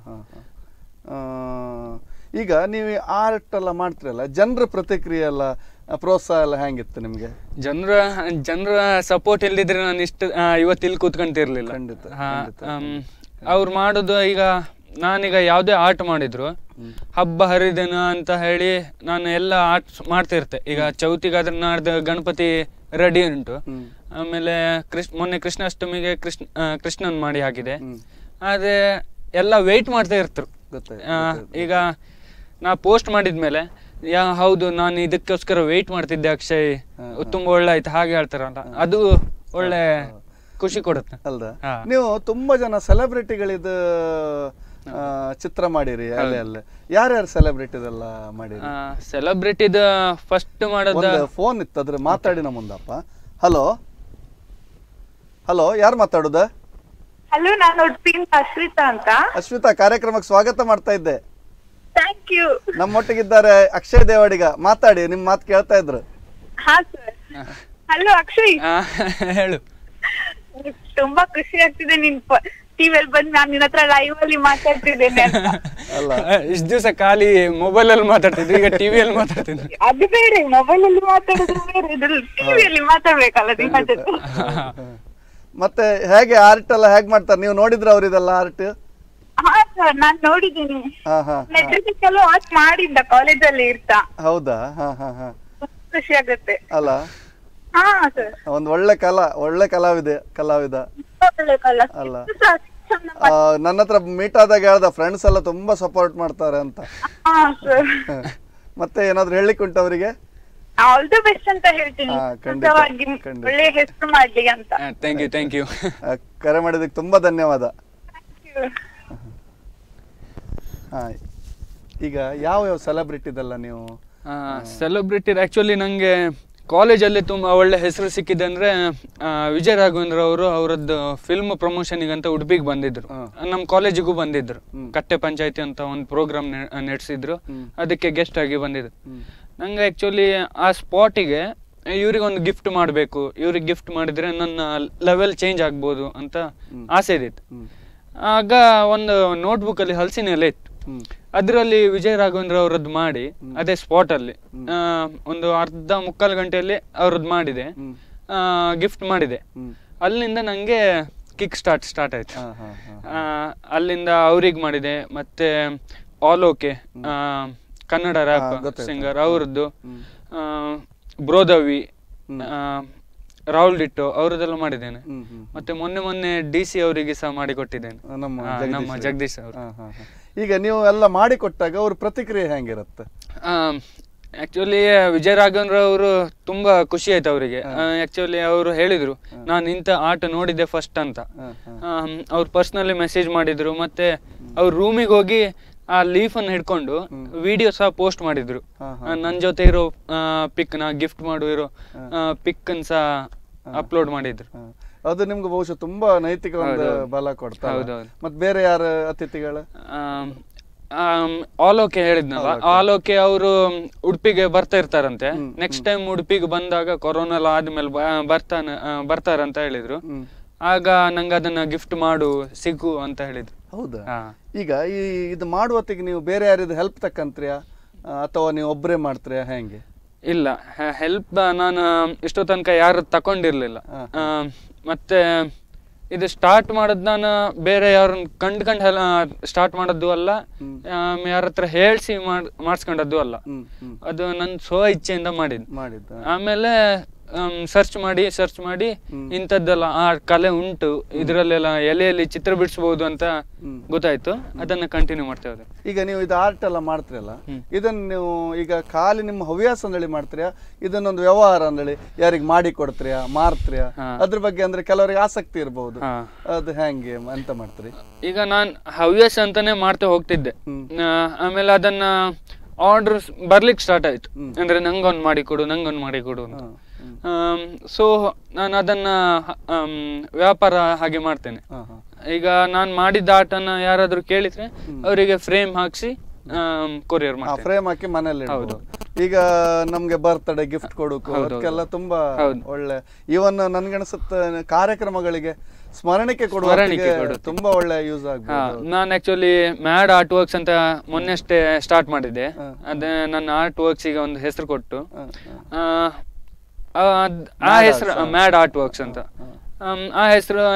ಈಗ ನೀವು ಆರ್ಟ್ ಎಲ್ಲ ಮಾಡ್ತಿರಲ್ಲ ಜನರ ಪ್ರತಿಕ್ರಿಯೆ ಎಲ್ಲ ಆ, ಪ್ರೋತ್ಸಾಹ ಎಲ್ಲ ಹೆಂಗಿತ್ತು ನಿಮ್ಗೆ ಜನರ ಜನರ ಸಪೋರ್ಟ್ ಇಲ್ದಿದ್ರೆ ನಾನು ಇಷ್ಟು ಆ, ಇವತ್ತು ಇಲ್ಲಿ ಕೂತ್ಕೊಂತಿರ್ಲಿಲ್ಲ ಖಂಡಿತ, ಹಾ, ಖಂಡಿತ, ಆಮ್, ಅವ್ರು ಮಾಡೋದು ಈಗ ನಾನೀಗ ಯಾವುದೇ ಆರ್ಟ್ ಮಾಡಿದ್ರು ಹಬ್ಬ ಹರಿದಿನ ಅಂತ ಹೇಳಿ ನಾನು ಎಲ್ಲ ಆರ್ಟ್ ಮಾಡ್ತಿರ್ತೆ ಈಗ ಚೌತಿಗಾದ್ರೆ ನಾಡ್ದು ಗಣಪತಿ ರೆಡಿ ಉಂಟು ಹ್ಮ್. ಆಮೇಲೆ ಕೃಷ್ಣ ಮೊನ್ನೆ ಕೃಷ್ಣಾಷ್ಟಮಿಗೆ ಕೃಷ್ಣ ಆ, ಕೃಷ್ಣನ್ ಮಾಡಿ ಹಾಕಿದೆ ಹ್ಮ್. ಆದ್ರೆ ಎಲ್ಲ ವೆಯ್ಟ್ ಮಾಡ್ತಾ ಇರ್ತರು ಗೊತ್ತಾಯ್ತು, ಆ, ಗೊತ್ತಾಯ್ತು. ಈಗ ನಾ ಪೋಸ್ಟ್ ಮಾಡಿದ್ಮೇಲೆ ಯಾ ಹೌದು ನಾನು ಇದಕ್ಕೋಸ್ಕರ ವೆಯ್ಟ್ ಮಾಡ್ತಿದ್ದೆ ಅಕ್ಷಯ್ ತುಂಬಾ ಒಳ್ಳೆ ಆಯ್ತು ಹಾಗೆ ಹೇಳ್ತಾರಲ್ಲ ಅದು ಒಳ್ಳೆ ಖುಷಿ ಕೊಡುತ್ತೆ ಅಲ್ದ ಹಾ. ನೀವು ತುಂಬಾ ಜನ ಸೆಲೆಬ್ರಿಟಿಗಳಿದ ಚಿತ್ರ ಮಾಡಿರಿ ಅಲ್ಲೇ ಅಲ್ಲೇ ಯಾರ್ಯಾರು ಸೆಲೆಬ್ರಿಟಿದೆಲ್ಲ ಮಾಡಿರಿ ಸೆಲೆಬ್ರಿಟಿದ ಫಸ್ಟ್ ಮಾಡೋದ ಒಂದು ಫೋನ್ ಇತ್ತು ಅದ್ರ ಮಾತಾಡಿನ ಮುಂದಪ್ಪ ಹಲೋ ಹಲೋ ಯಾರು ಮಾತಾಡುದ ಹಲೋ ನಾನು ಉಡುಪಿಯಿಂದ ಅಶ್ವಿತಾ ಅಂತ ಅಶ್ವಿತಾ ಕಾರ್ಯಕ್ರಮಕ್ಕೆ ಸ್ವಾಗತ ಮಾಡ್ತಾ ಇದ್ದೆ ಥ್ಯಾಂಕ್ ಯು ನಮ್ಮೊಟ್ಟಿಗಿದ್ದಾರೆ ಅಕ್ಷಯ್ ದೇವಾಡಿಗ ಮಾತಾಡಿ ನಿಮ್ ಮಾತು ಕೇಳ್ತಾ ಇದ್ರು ಹಾ ಸರ್ ಹಲೋ ಅಕ್ಷಯ್ ಆ, ಹೇಳು ತುಂಬಾ ಖುಷಿ ಆಗ್ತಿದೆ ನಿನ್ ಟಿವಿಯಲ್ಲಿ ಬಂದ್ ನಾನು ನಿನ್ನ ಹತ್ರ ಲೈವ್ ಅಲ್ಲಿ ಮಾತಾಡ್ತಿದ್ದೇನೆ ಅಂತ. ಅಲ್ಲ ಇಷ್ಟು ದಿವಸ ಖಾಲಿ ಮೊಬೈಲ್ ಅಲ್ಲಿ ಮಾತಾಡ್ತಿದ್ವಿ ಈಗ ಟಿವಿಯಲ್ಲಿ ಮಾತಾಡ್ತಿದ್ವಿ ಅದು ಬೇರೆ ಮೊಬೈಲ್ ಅಲ್ಲಿ ಮಾತಾಡೋದು ಬೇರೆ ಇದ್ರಲ್ಲಿ ಟಿವಿಯಲ್ಲಿ ಮಾತಾಡ್ಬೇಕಲ್ಲ ನಿಮ್ಮ ಜೊತೆ ಮತ್ತೆ ಹೇಗೆ ಆರ್ಟ್ ಎಲ್ಲ ಹೇಗ್ ಮಾಡ್ತಾರೆ ನೀವು ನೋಡಿದ್ರ ಅವ್ರಿದೆಲ್ಲ ಆರ್ಟ್ ಹಾ ಸರ್ ನಾನ್ ನೋಡಿದ್ದೀನಿ ಹಾ ಹಾ ನೆಟ್ಫ್ಲಿಕ್ಸ್ ಎಲ್ಲ ವಾಚ್ ಮಾಡಿದ್ದ ಕಾಲೇಜಲ್ಲಿ ಇರ್ತಾ ಹೌದಾ ಹಾ ಹಾ ಹಾ ತುಂಬಾ ಖುಷಿ ಆಗುತ್ತೆ ಅಲ್ಲ ಹಾ ಸರ್ ಒಂದ್ ಒಳ್ಳೆ ಕಲಾ ಒಳ್ಳೆ ಕಲಾವಿದೆ ಕಲಾವಿದ ಒಳ್ಳೆ ಕಲ ಅಲ್ಲ. ಚಂದ ಆ, ನನ್ನ ಹತ್ರ ಮೀಟ್ ಆದಾಗ ಹೇಳ್ದ ಫ್ರೆಂಡ್ಸ್ ಎಲ್ಲ ತುಂಬಾ ಸಪೋರ್ಟ್ ಮಾಡ್ತಾರೆ ಅಂತ ಹಾ ಸರ್ ಹ. ಮತ್ತೆ ಏನಾದ್ರು ಹೇಳಲಿಕ್ಕೆ ಉಂಟು ಅವರಿಗೆ ಆಲ್ ದ ಬೆಸ್ಟ್ ಅಂತ ಹೇಳ್ತೀನಿ ಹಾ, ಖಂಡಿತ, ಹೊಸದಾಗಿ ಖಂಡಿತ. ಒಳ್ಳೆ ಹೆಸರು ಮಾಡ್ಲಿ ಅಂತ ಥ್ಯಾಂಕ್ ಯು ಥ್ಯಾಂಕ್ ಯು ಕರೆ ಮಾಡಿದಕ್ಕೆ ತುಂಬಾ ಧನ್ಯವಾದ ಹಾ ಈಗ ಯಾವ ಯಾವ ಸೆಲೆಬ್ರಿಟಿದೆಲ್ಲ ನೀವು ಸೆಲೆಬ್ರಿಟಿ ಆಕ್ಚುಲಿ ನಂಗೆ ಕಾಲೇಜಲ್ಲಿ ತುಂಬ ಒಳ್ಳೆ ಹೆಸರು ಸಿಕ್ಕಿದೆ ಅಂದ್ರೆ ಆ, ವಿಜಯ್ ರಾಘವೇಂದ್ರ ಅವರು ಅವರದ್ದು ಫಿಲ್ಮ್ ಪ್ರಮೋಷನಿಗಂತ ಉಡುಪಿಗೆ ಬಂದಿದ್ರು ನಮ್ಮ ಕಾಲೇಜಿಗೂ ಬಂದಿದ್ರು ಕಟ್ಟೆ ಪಂಚಾಯತಿ ಅಂತ ಒಂದು ಪ್ರೋಗ್ರಾಮ್ ನಡೆಸಿದ್ರು ಅದಕ್ಕೆ ಗೆಸ್ಟ್ ಆಗಿ ಬಂದಿದ್ರು ನಂಗೆ ಆಕ್ಚುಲಿ ಆ ಸ್ಪಾಟಿಗೆ ಇವ್ರಿಗೆ ಒಂದು ಗಿಫ್ಟ್ ಮಾಡಬೇಕು ಇವ್ರಿಗೆ ಗಿಫ್ಟ್ ಮಾಡಿದ್ರೆ ನನ್ನ ಲೆವೆಲ್ ಚೇಂಜ್ ಆಗ್ಬೋದು ಅಂತ ಆಸೆ ಇದ್ದಿತ್ತು ಆಗ ಒಂದು ನೋಟ್ಬುಕ್ ಅಲ್ಲಿ ಹಲಸಿನ ಎಲೆ ಇತ್ತು ಅದರಲ್ಲಿ ವಿಜಯ್ ರಾಘವೇಂದ್ರ ಅವರದ್ದು ಮಾಡಿ ಅದೇ ಸ್ಪಾಟ್ ಅಲ್ಲಿ ಆ, ಒಂದು ಅರ್ಧ ಮುಕ್ಕಾಲು ಗಂಟೆಯಲ್ಲಿ ಅವ್ರದ್ದು ಮಾಡಿದೆ ಗಿಫ್ಟ್ ಮಾಡಿದೆ ಅಲ್ಲಿಂದ ನಂಗೆ ಕಿಕ್ ಸ್ಟಾರ್ಟ್ ಸ್ಟಾರ್ಟ್ ಆಯ್ತು ಹಾ ಹಾ ಹಾ ಆ, ಅಲ್ಲಿಂದ ಅವ್ರಿಗೆ ಮಾಡಿದೆ ಮತ್ತೆ ಆಲ್ ಓಕೆ ಕನ್ನಡ ರ್ಯಾಪ್ ಗೊತ್ತಾಯ್ತು. ಸಿಂಗರ್ ಅವ್ರದ್ದು ಬ್ರೋದವಿ ರಾಹುಲ್ ಡಿಟ್ಟೋ ಅವ್ರದ್ದೆಲ್ಲ ಮಾಡಿದ್ದೇನೆ ಹ್ಮ್ ಹ್ಮ್ ಮತ್ತೆ ಮೊನ್ನೆ ಮೊನ್ನೆ ಡಿ ಸಿ ಅವರಿಗೆ ಸಹ ಮಾಡಿಕೊಟ್ಟಿದ್ದೇನೆ ನಮ್ಮ ಆ, ಜಗದೀಶ್ ನಮ್ಮ ಅವರು. ಜಗದೀಶ್ ಅವರು ಹಾ, ಹಾ, ಹಾ. ಈಗ ನೀವು ಎಲ್ಲ ಮಾಡಿಕೊಟ್ಟಾಗ ಅವ್ರ ಪ್ರತಿಕ್ರಿಯೆ ಹೆಂಗಿರುತ್ತೆ ಆಕ್ಚುಲಿ ವಿಜಯ ರಾಘವೇಂದ್ರ ಅವರು ತುಂಬಾ ಖುಷಿ ಆಯ್ತು ಅವರಿಗೆ ಆಕ್ಚುಲಿ ಅವರು ಹೇಳಿದ್ರು ನಾನು ಇಂಥ ಆಟ ನೋಡಿದ್ದೆ ಫಸ್ಟ್ ಅಂತ ಅವ್ರು ಪರ್ಸ್ನಲಿ ಮೆಸೇಜ್ ಮಾಡಿದ್ರು ಮತ್ತೆ ಅವ್ರ ರೂಮಿಗೆ ಹೋಗಿ ಆ ಲೀಫ್ ಅನ್ನು ಹಿಡ್ಕೊಂಡು ವಿಡಿಯೋ ಸಹ ಪೋಸ್ಟ್ ಮಾಡಿದ್ರು ನನ್ನ ಜೊತೆ ಇರೋ ಪಿಕ್ ನಾ ಗಿಫ್ಟ್ ಮಾಡು ಇರೋ ಪಿಕ್ ಅನ್ನು ಸಹ ಅಪ್ಲೋಡ್ ಮಾಡಿದ್ರು ಹಾ. ಅದು ನಿಮ್ಗೆ ಬಹುಶಃ ತುಂಬಾ ನೈತಿಕ ಒಂದು ಬಲ ಕೊಡ್ತಾರೆ ಹೌದೌದು. ಮತ್ ಬೇರೆ ಯಾರ ಅತಿಥಿಗಳು ಆಲೋಕೆ ಹೇಳಿದ್ನಲ್ಲ ಆಲೋಕೆ ಅವರು ಉಡುಪಿಗೆ ಬರ್ತಾ ಇರ್ತಾರಂತೆ ನೆಕ್ಸ್ಟ್ ಟೈಮ್ ಉಡುಪಿಗೆ ಬಂದಾಗ ಕೊರೋನಾ ಎಲ್ಲ ಆದ್ಮೇಲೆ ಬ- ಬರ್ತಾನ ಆ, ಬರ್ತಾರಂತ ಹೇಳಿದ್ರು ಆಗ ನಂಗೆ ಅದನ್ನ ಗಿಫ್ಟ್ ಮಾಡು ಸಿಗು ಅಂತ ಹೇಳಿದ್ರು ಹೌದಾ ಹಾ. ಈಗ ಈ ಇದು ಮಾಡುವತ್ತಿಗೆ ನೀವು ಬೇರೆ ಯಾರಿದ್ದು ಹೆಲ್ಪ್ ತಕ್ಕಂತ್ರಿಯಾ ಆ, ಅಥವಾ ನೀವು ಒಬ್ಬರೇ ಮಾಡ್ತೀರಾ ಹೆಂಗೆ ಇಲ್ಲ ಹೆಲ್ಪ್ ನಾನು ಇಷ್ಟೋ ತನಕ ಯಾರು ತಕೊಂಡಿರ್ಲಿಲ್ಲ ಆ, ಮತ್ತೆ ಇದು ಸ್ಟಾರ್ಟ್ ಮಾಡೋದ್ ನಾನು ಬೇರೆ ಯಾರನ್ನ ಕಂಡ್ ಕಂಡ್ ಸ್ಟಾರ್ಟ್ ಮಾಡೋದು ಅಲ್ಲ ಯಾರ ಹತ್ರ ಹೇಳ್ಸಿ ಮಾಡ್ ಮಾಡಿಸ್ಕೊಂಡದ್ದು ಅಲ್ಲ ಹ್ಮ್ ಹ್ಮ್ ಅದು ನನ್ನ ಸ್ವ ಇಚ್ಛೆಯಿಂದ ಮಾಡಿದ್ದು ಮಾಡಿದ್ದ ಆಮೇಲೆ ಸರ್ಚ್ ಮಾಡಿ ಸರ್ಚ್ ಮಾಡಿ ಇಂಥದ್ದೆಲ್ಲ ಆ ಕಲೆ ಉಂಟು ಇದರಲ್ಲೆಲ್ಲ ಎಲೆಯಲ್ಲಿ ಚಿತ್ರ ಬಿಡಿಸ್ಬೋದು ಅಂತ ಗೊತ್ತಾಯ್ತು ಅದನ್ನ ಕಂಟಿನ್ಯೂ ಮಾಡ್ತಾ ಹೋದೆ ಈಗ ನೀವು ಇದು ಆರ್ಟ್ ಎಲ್ಲ ಮಾಡ್ತೀರಲ್ಲ ಇದನ್ನ ನೀವು ಈಗ ಖಾಲಿ ನಿಮ್ಮ ಹವ್ಯಾಸ ಅಂದೇಳಿ ಮಾಡ್ತೀರಾ ಇದನ್ನೊಂದು ವ್ಯವಹಾರ ಅಂದೇಳಿ ಯಾರಿಗೆ ಮಾಡಿ ಕೊಡ್ತೀರಾ ಮಾರ್ತೀರಾ ಅದ್ರ ಬಗ್ಗೆ ಅಂದ್ರೆ ಕೆಲವರಿಗೆ ಆಸಕ್ತಿ ಇರಬಹುದು ಹಾ. ಅದು ಹೆಂಗೆ ಎಂತ ಮಾಡ್ತೀರಿ ಈಗ ನಾನ್ ಹವ್ಯಾಸ ಅಂತಾನೆ ಮಾಡ್ತಾ ಹೋಗ್ತಿದ್ದೆ ಆ, ಆಮೇಲೆ ಅದನ್ನ ಆರ್ಡರ್ಸ್ ಬರ್ಲಿಕ್ಕೆ ಸ್ಟಾರ್ಟ್ ಆಯ್ತು ಅಂದ್ರೆ ನಂಗೊಂದು ಮಾಡಿಕೊಡು ನಂಗೊಂದು ಮಾಡಿಕೊಡು ಅಂತ ಸೊ ನಾನು ಅದನ್ನ ಆಮ್, ವ್ಯಾಪಾರ ಹಾಗೆ ಮಾಡ್ತೇನೆ ಹಾ ಹಾ ಈಗ ನಾನು ಮಾಡಿದ ಆಟನ ಯಾರಾದ್ರೂ ಕೇಳಿದ್ರೆ ಅವರಿಗೆ ಫ್ರೇಮ್ ಹಾಕ್ಸಿ ಕೊರಿಯರ್ ಆ ಮಾಡ್ತೇನೆ ಫ್ರೇಮ್ ಹಾಕಿ ಮನೇಲಿ ಇಡ್ಬೋದು. ಈಗ ನಮ್ಗೆ ಬರ್ತ್ಡೇ ಗಿಫ್ಟ್ ಕೊಡೋಕು ಅದಕ್ಕೆಲ್ಲ ತುಂಬಾ ಒಳ್ಳೆ ಇವನ್ ನನ್ಗನ್ಸುತ್ತೆ ಕಾರ್ಯಕ್ರಮಗಳಿಗೆ ಸ್ಮರಣಿಕೆ ಕೊಡುವ ಸ್ಮರಣಿಕೆ ಕೊಡುತ್ತೆ. ತುಂಬಾ ಒಳ್ಳೆ ಯೂಸ್ ಹಾ, ಆಗ್ಬೋದು ನಾನು ಆಕ್ಚುಲಿ ಮ್ಯಾಡ್ ಆರ್ಟ್ ವರ್ಕ್ಸ್ ಅಂತ ಮೊನ್ನೆಷ್ಟೇ ಸ್ಟಾರ್ಟ್ ಮಾಡಿದ್ದೆ ಅದೇ ನನ್ನ ಆರ್ಟ್ ವರ್ಕ್ಸ್ ಈಗ ಒಂದು ಹೆಸರು ಕೊಟ್ಟು ಆ, ಆ, ಅದ್- ಆ ಹೆಸರು ಮ್ಯಾಡ್ ಆರ್ಟ್ ವರ್ಕ್ಸ್ ಅಂತ ಆಮ್, ಆ ಹೆಸರು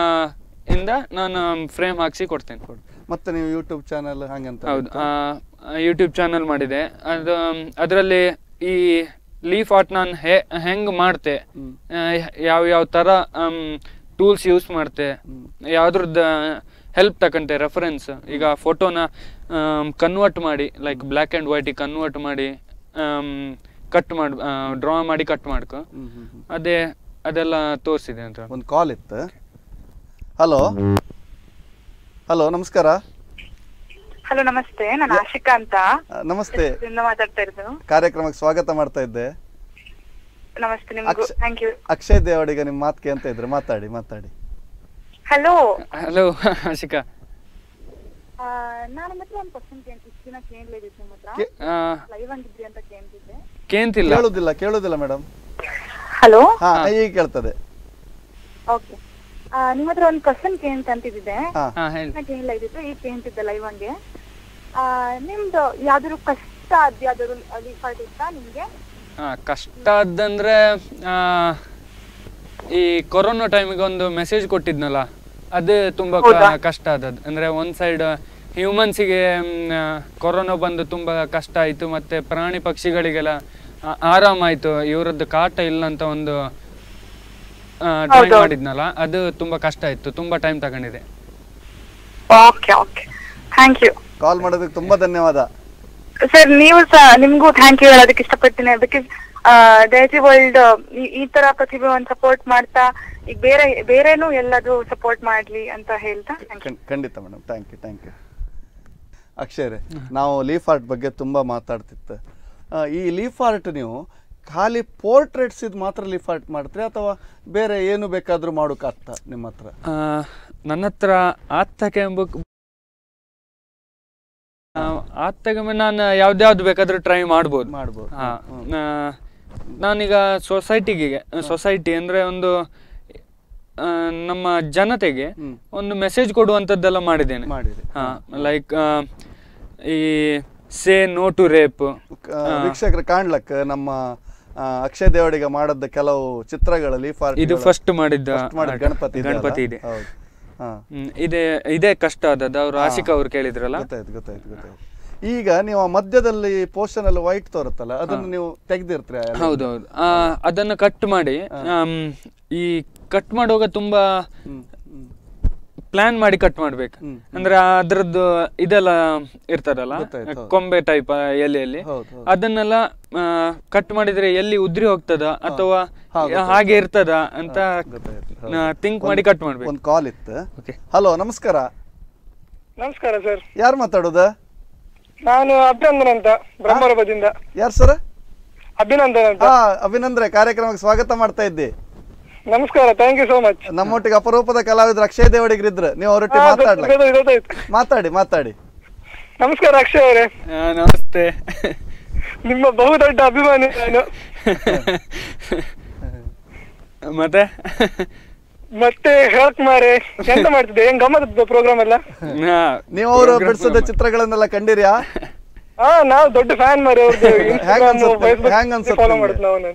ಇಂದ ನಾನು ಫ್ರೇಮ್ ಹಾಕ್ಸಿ ಕೊಡ್ತೇನೆ ಮತ್ತೆ ನೀವು ಯೂಟ್ಯೂಬ್ ಚಾನೆಲ್ ಹಂಗಂತ ಹೌದು ಯೂಟ್ಯೂಬ್ ಚಾನಲ್ ಮಾಡಿದೆ ಅದು ಅದರಲ್ಲಿ ಈ ಲೀಫ್ ಆರ್ಟ್ ನಾನು ಹೆಂಗ್ ಮಾಡ್ತೆ ಆ, ಯಾವ ಯಾವ ತರ ಟೂಲ್ಸ್ ಯೂಸ್ ಮಾಡ್ತೆ ಯಾವ್ದ್ರದ್ದು ಹೆಲ್ಪ್ ತಕಂತೆ ರೆಫರೆನ್ಸ್ ಈಗ ಫೋಟೋನ ಕನ್ವರ್ಟ್ ಮಾಡಿ ಲೈಕ್ ಬ್ಲ್ಯಾಕ್ ಆ್ಯಂಡ್ ವೈಟಿಗೆ ಕನ್ವರ್ಟ್ ಮಾಡಿ ಕಟ್ ಮಾಡ್ ಡ್ರಾ ಮಾಡಿ ಕಟ್ ಮಾಡ್ಕೊ ಹ್ಮ್ ಹ್ಮ್ ಹ್ಮ್ ಅದೇ ಅದೆಲ್ಲ ತೋರಿಸಿದೆ ಅಂತ ಒಂದು ಕಾಲ್ ಇತ್ತು ಹಲೋ ಹಲೋ ನಮಸ್ಕಾರ ಹಲೋ ನಮಸ್ತೆ ನಾನು ಆಶಿಕಾ ಅಂತ ಆ, ನಮಸ್ತೆ ಇಂದ ಮಾತಾಡ್ತಾ ಇರೋದು ಕಾರ್ಯಕ್ರಮಕ್ಕೆ ಸ್ವಾಗತ ಮಾಡ್ತಾ ಇದ್ದೆ ನಮಸ್ತೆ ನಿಮ್ಗೂ ಅಕ್ಷ- ಥ್ಯಾಂಕ್ ಯು ಅಕ್ಷಯ್ ದೇವಡಿಗ ನಿಮ್ಮ ಮಾತು ಕೇಳ್ತಾ ಇದ್ರೆ ಮಾತಾಡಿ ಮಾತಾಡಿ ಹಲೋ ಹಲೋ ಆಶಿಕಾ ನಾನು ಮತ್ತೆ ಒಂದು ಕ್ವಶನ್ ಕೇಳಿ ಇಷ್ಟು ದಿನ ಕೇಳಲಿದ್ದೆ ನಿಮ್ಮ ಹತ್ರ ಕೇ- ಆ, ಲೈವ್ ಆಗಿದ್ರಿ ಅಂತ ಕೇಳ್ತಿದ್ದೆ ಕೇಂತಿಲ್ಲ ಕೇಳುದಿಲ್ಲ ಕೇಳುದಿಲ್ಲ ಮೇಡಮ್ ಹಲೋ ಹಾ ಈಗ ಕೇಳ್ತದೆ ಓಕೆ ನಿಮ್ಮ ಹತ್ರ ಒಂದು ಕ್ವಶನ್ ಕೇಂತ ಅಂತಿದ್ದೆ ಹಾ ಹಾ ಹೇಳಿ ನಾ ಕೇಳಲ್ಲ ಇದ್ದಿತ್ತು ಈಗ ಕೇಳ್ತಿದ್ದೆ ಲೈವ್ ಹಂಗೆ ಆ, ನಿಮ್ದು ಯಾವ್ದಾದ್ರು ಕಷ್ಟ ಅದ್ ಯಾವ್ದಾದ್ರು ಡಿಫಾಲ್ಟ್ ಇತ್ತಾ ನಿಮ್ಗೆ ಆ, ಕಷ್ಟ ಆದಂದ್ರೆ ಆ, ಈ ಕೊರೋನಾ ಟೈಮಿಗೆ ಒಂದು ಮೆಸೇಜ್ ಕೊಟ್ಟಿದ್ನಲ್ಲ ಅದು ತುಂಬಾ ಕ- ಹೌದಾ? ಕಷ್ಟ ಆದದ್ದು ಅಂದ್ರೆ ಒಂದ್ ಸೈಡ್ ಹ್ಯೂಮನ್ಸಿಗೆ ಕೊರೋನಾ ಬಂದು ತುಂಬಾ ಕಷ್ಟ ಆಯ್ತು ಮತ್ತೆ ಪ್ರಾಣಿ ಪಕ್ಷಿಗಳಿಗೆಲ್ಲ ಆ- ಆರಾಮಾಯ್ತು ಇವರದ್ದು ಕಾಟ ಇಲ್ಲ ಅಂತ ಒಂದು ಟ್ರೈ ಹೌದೌದು. ಮಾಡಿದ್ನಲ್ಲ ಅದು ತುಂಬಾ ಕಷ್ಟ ಆಯ್ತು ತುಂಬಾ ಟೈಮ್ ತಗೊಂಡಿದೆ okay okay thank you call ಮಾಡೋದಕ್ಕೆ ತುಂಬಾ ಧನ್ಯವಾದ ಸರ್ ನೀವು ಸಹ ನಿಮ್ಗೂ ಥ್ಯಾಂಕ್ ಯು ಹೇಳೋದಕ್ಕೆ ಇಷ್ಟಪಡ್ತೀನಿ ಬಿಕಾಸ್ ಡೈಜಿ ವರ್ಲ್ಡ್ ಈ ತರ ಪ್ರತಿಭೆಯನ್ನು ಸಪೋರ್ಟ್ ಮಾಡ್ತಾ ಈಗ ಬೇರೆ ಬೇರೆನೂ ಎಲ್ಲದೂ ಸಪೋರ್ಟ್ ಮಾಡ್ಲಿ ಅಂತ ಹೇಳ್ತಾ thank you. ಖಂಡ್- ಖಂಡಿತ madam thank you thank you ಅಕ್ಷಯರೇ ನಾವು ಲೀಫ್ ಆರ್ಟ್ ಬಗ್ಗೆ ತುಂಬ ಮಾತಾಡ್ತಿತ್ತು ಆ, ಈ ಲೀಫ್ ಆರ್ಟ್ ನೀವು ಖಾಲಿ ಪೋರ್ಟ್ರೇಟ್ಸ್ ಇದು ಮಾತ್ರ ಲೀಫ್ ಆರ್ಟ್ ಮಾಡ್ತೀರಾ ಅಥವಾ ಬೇರೆ ಏನು ಬೇಕಾದರೂ ಮಾಡೋಕ್ಕಾಗ್ತಾ ನಿಮ್ಮ ಹತ್ರ ಆ, ನನ್ನ ಹತ್ರ ಆತ್ತಗೆ ಬುಕ್ ಆತ್ತಗೆ ನಾನು ಯಾವ್ದ್ಯಾವ್ದು ಬೇಕಾದ್ರೂ ಟ್ರೈ ಮಾಡ್ಬೋದು ಮಾಡ್ಬೋದು ಹಾ ಆ, ನಾನೀಗ ಸೊಸೈಟಿಗೆ ಸೊಸೈಟಿ ಅಂದ್ರೆ ಒಂದು ಆ, ನಮ್ಮ ಜನತೆಗೆ ಹ್ಮ್. ಒಂದು ಮೆಸೇಜ್ ಕೊಡುವಂಥದ್ದೆಲ್ಲ ಮಾಡಿದ್ದೇನೆ ಮಾಡಿರಿ ಹಾ ಲೈಕ್ ಈ ಸೇ ನೋ ಟು ರೇಪ್ ಕ- ವೀಕ್ಷಕರು ಕಾಣ್ಲಕ್ಕ ನಮ್ಮ ಆ, ಅಕ್ಷಯ್ ದೇವಡಿಗ ಮಾಡದ ಕೆಲವು ಚಿತ್ರಗಳ ಲೀಫ್ ಆರ್ಟ್ ಇದು ಫಸ್ಟ್ ಮಾಡಿದ್ದ ಮಾಡಿದ art. ಗಣಪತಿ ಇದೆ ಗಣಪತಿ ಅಲ್ಲ? ಇದೆ ಹೌದು ಹಾ ಹ್ಮ್, ಇದೇ ಇದೇ ಕಷ್ಟ ಆದದ್ದು ಅವ್ರು ಆಶಿಕಾ ಅವ್ರು ಕೇಳಿದ್ರಲ್ಲ ಗೊತ್ತಾಯ್ತು ಗೊತ್ತಾಯ್ತು ಗೊತ್ತಾಯ್ತು ಈಗ ನೀವು ಆ ಮಧ್ಯದಲ್ಲಿ ಪೋರ್ಷನ್ ಅಲ್ಲಿ ವೈಟ್ ತೋರುತ್ತಲ್ಲ ಅದನ್ನು ನೀವು ತೆಗ್ದಿರ್ತೀರ ಹೌದೌದು ಆ, ಅದನ್ನು ಕಟ್ ಮಾಡಿ ಆಮ್, ಈ ಕಟ್ ಮಾಡುವಾಗ ತುಂಬಾ ಪ್ಲಾನ್ ಮಾಡಿ ಕಟ್ ಮಾಡ್ಬೇಕು ಹ್ಮ್. ಅಂದ್ರೆ ಅದ್ರದ್ದು ಇದೆಲ್ಲ ಇರ್ತದಲ್ಲ ಗೊತ್ತಾಯ್ತು, ಹೌದು. ಕೊಂಬೆ ಟೈಪ್ ಎಲೆಯಲ್ಲಿ ಹೌದು, ಹೌದು. ಅದನ್ನೆಲ್ಲ ಕಟ್ ಮಾಡಿದ್ರೆ ಎಲ್ಲಿ ಉದ್ರಿ ಹೋಗ್ತದ ಅಥವಾ ಹಾ, ಗೊತ್ತಾಯ್ತು. ಹಾಗೆ ಇರ್ತದ ಅಂತ ಗೊತ್ತಾಯ್ತು, ಹೌದು. ಥಿಂಕ್ ಮಾಡಿ ಕಟ್ ಮಾಡ್ಬೇಕು ಒಂದು ಕಾಲ್ ಇತ್ತು ಓಕೆ ಹಲೋ ನಮಸ್ಕಾರ ನಮಸ್ಕಾರ ಸರ್ ಯಾರು ಮಾತಾಡೋದು ನಾನು ಅಭಿನಂದನ್ ಅಂತ ಬ್ರಹ್ಮರಬದಿಂದ ಯಾರು ಸರ್ ಅಭಿನಂದನ್ ಅಂತ ಹಾ ಅಭಿನಂದ್ರೆ ಕಾರ್ಯಕ್ರಮಕ್ಕೆ ಸ್ವಾಗತ ಮಾಡ್ತಾ ಇದ್ದಿ ನಮಸ್ಕಾರ ಥ್ಯಾಂಕ್ ಯು ಸೋ ಮಚ್ ನಮ್ಮೊಟ್ಟಿಗೆ ಅಪರೂಪದ ಕಲಾವಿದ್ರು ಅಕ್ಷಯ್ ದೇವಡಿಗರಿದ್ರು ನೀವು ಅವರೊಟ್ಟಿಗೆ ಮಾತಾಡ್ಲ ಗೊತ್ತಾಯ್ತು ಮಾತಾಡಿ ಮಾತಾಡಿ ನಮಸ್ಕಾರ ಅಕ್ಷಯ್ ಅವರೇ ಆ, ನಮಸ್ತೆ ನಿಮ್ಮ ಬಹುದೊಡ್ಡ ಅಭಿಮಾನಿ ನಾನು ಮತ್ತೆ ಮತ್ತೆ ಹೇಳಕ್ ಮಾರೆ ಎಂತ ಮಾಡ್ತಿದ್ದೆ ಹೆಂಗ್ ಗಮ್ಮತ್ ಪ್ರೋಗ್ರಾಮ್ ಎಲ್ಲ ಹಾ, ನೀವು ಅವರು ಬಿಡಿಸಿದ ಚಿತ್ರಗಳನ್ನೆಲ್ಲ ಕಂಡಿರ್ಯಾ ಹಾ ನಾವು ದೊಡ್ಡ ಫ್ಯಾನ್ ಮಾರಿ ಅವ್ರದ್ದು ಹ್ಯಾಂಗ್ ಅನ್ಸುತ್ತೆ? ಹ್ಯಾಂಗ್ ಅನ್ಸುತ್ತೆ ಫಾಲೋ ನಿಮ್ಗೆ? ಮಾಡುದು ನಾವು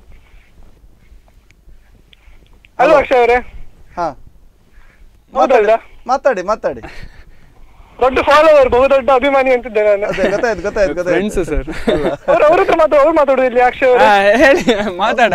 ಹಲೋ ಅಕ್ಷಯ್ ಅವರೇ ಹಾ ಹೌದಲ್ಲ ಮಾತಾಡಿ ಮಾತಾಡಿ ದೊಡ್ಡ ಫಾಲೋವರ್ ಬಹುದೊಡ್ಡ ಅಭಿಮಾನಿ ಅಂತಿದ್ದೆ ನಾನು ಅದೇ ಗೊತ್ತಾಯ್ತು ಗೊತ್ತಾಯ್ತು ಫ್ರೆಂಡ್ಸ್ ಗೊತ್ತಾಯ್ತು ಸರ್ ಅವ್ರ ಅವ್ರ ಹತ್ರ ಮಾತಾಡ ಅವ್ರು ಮಾತಾಡುದು ಇಲ್ಲಿ ಅಕ್ಷಯ್ ಅವರೇ ಹೇಳಿ ಮಾತಾಡ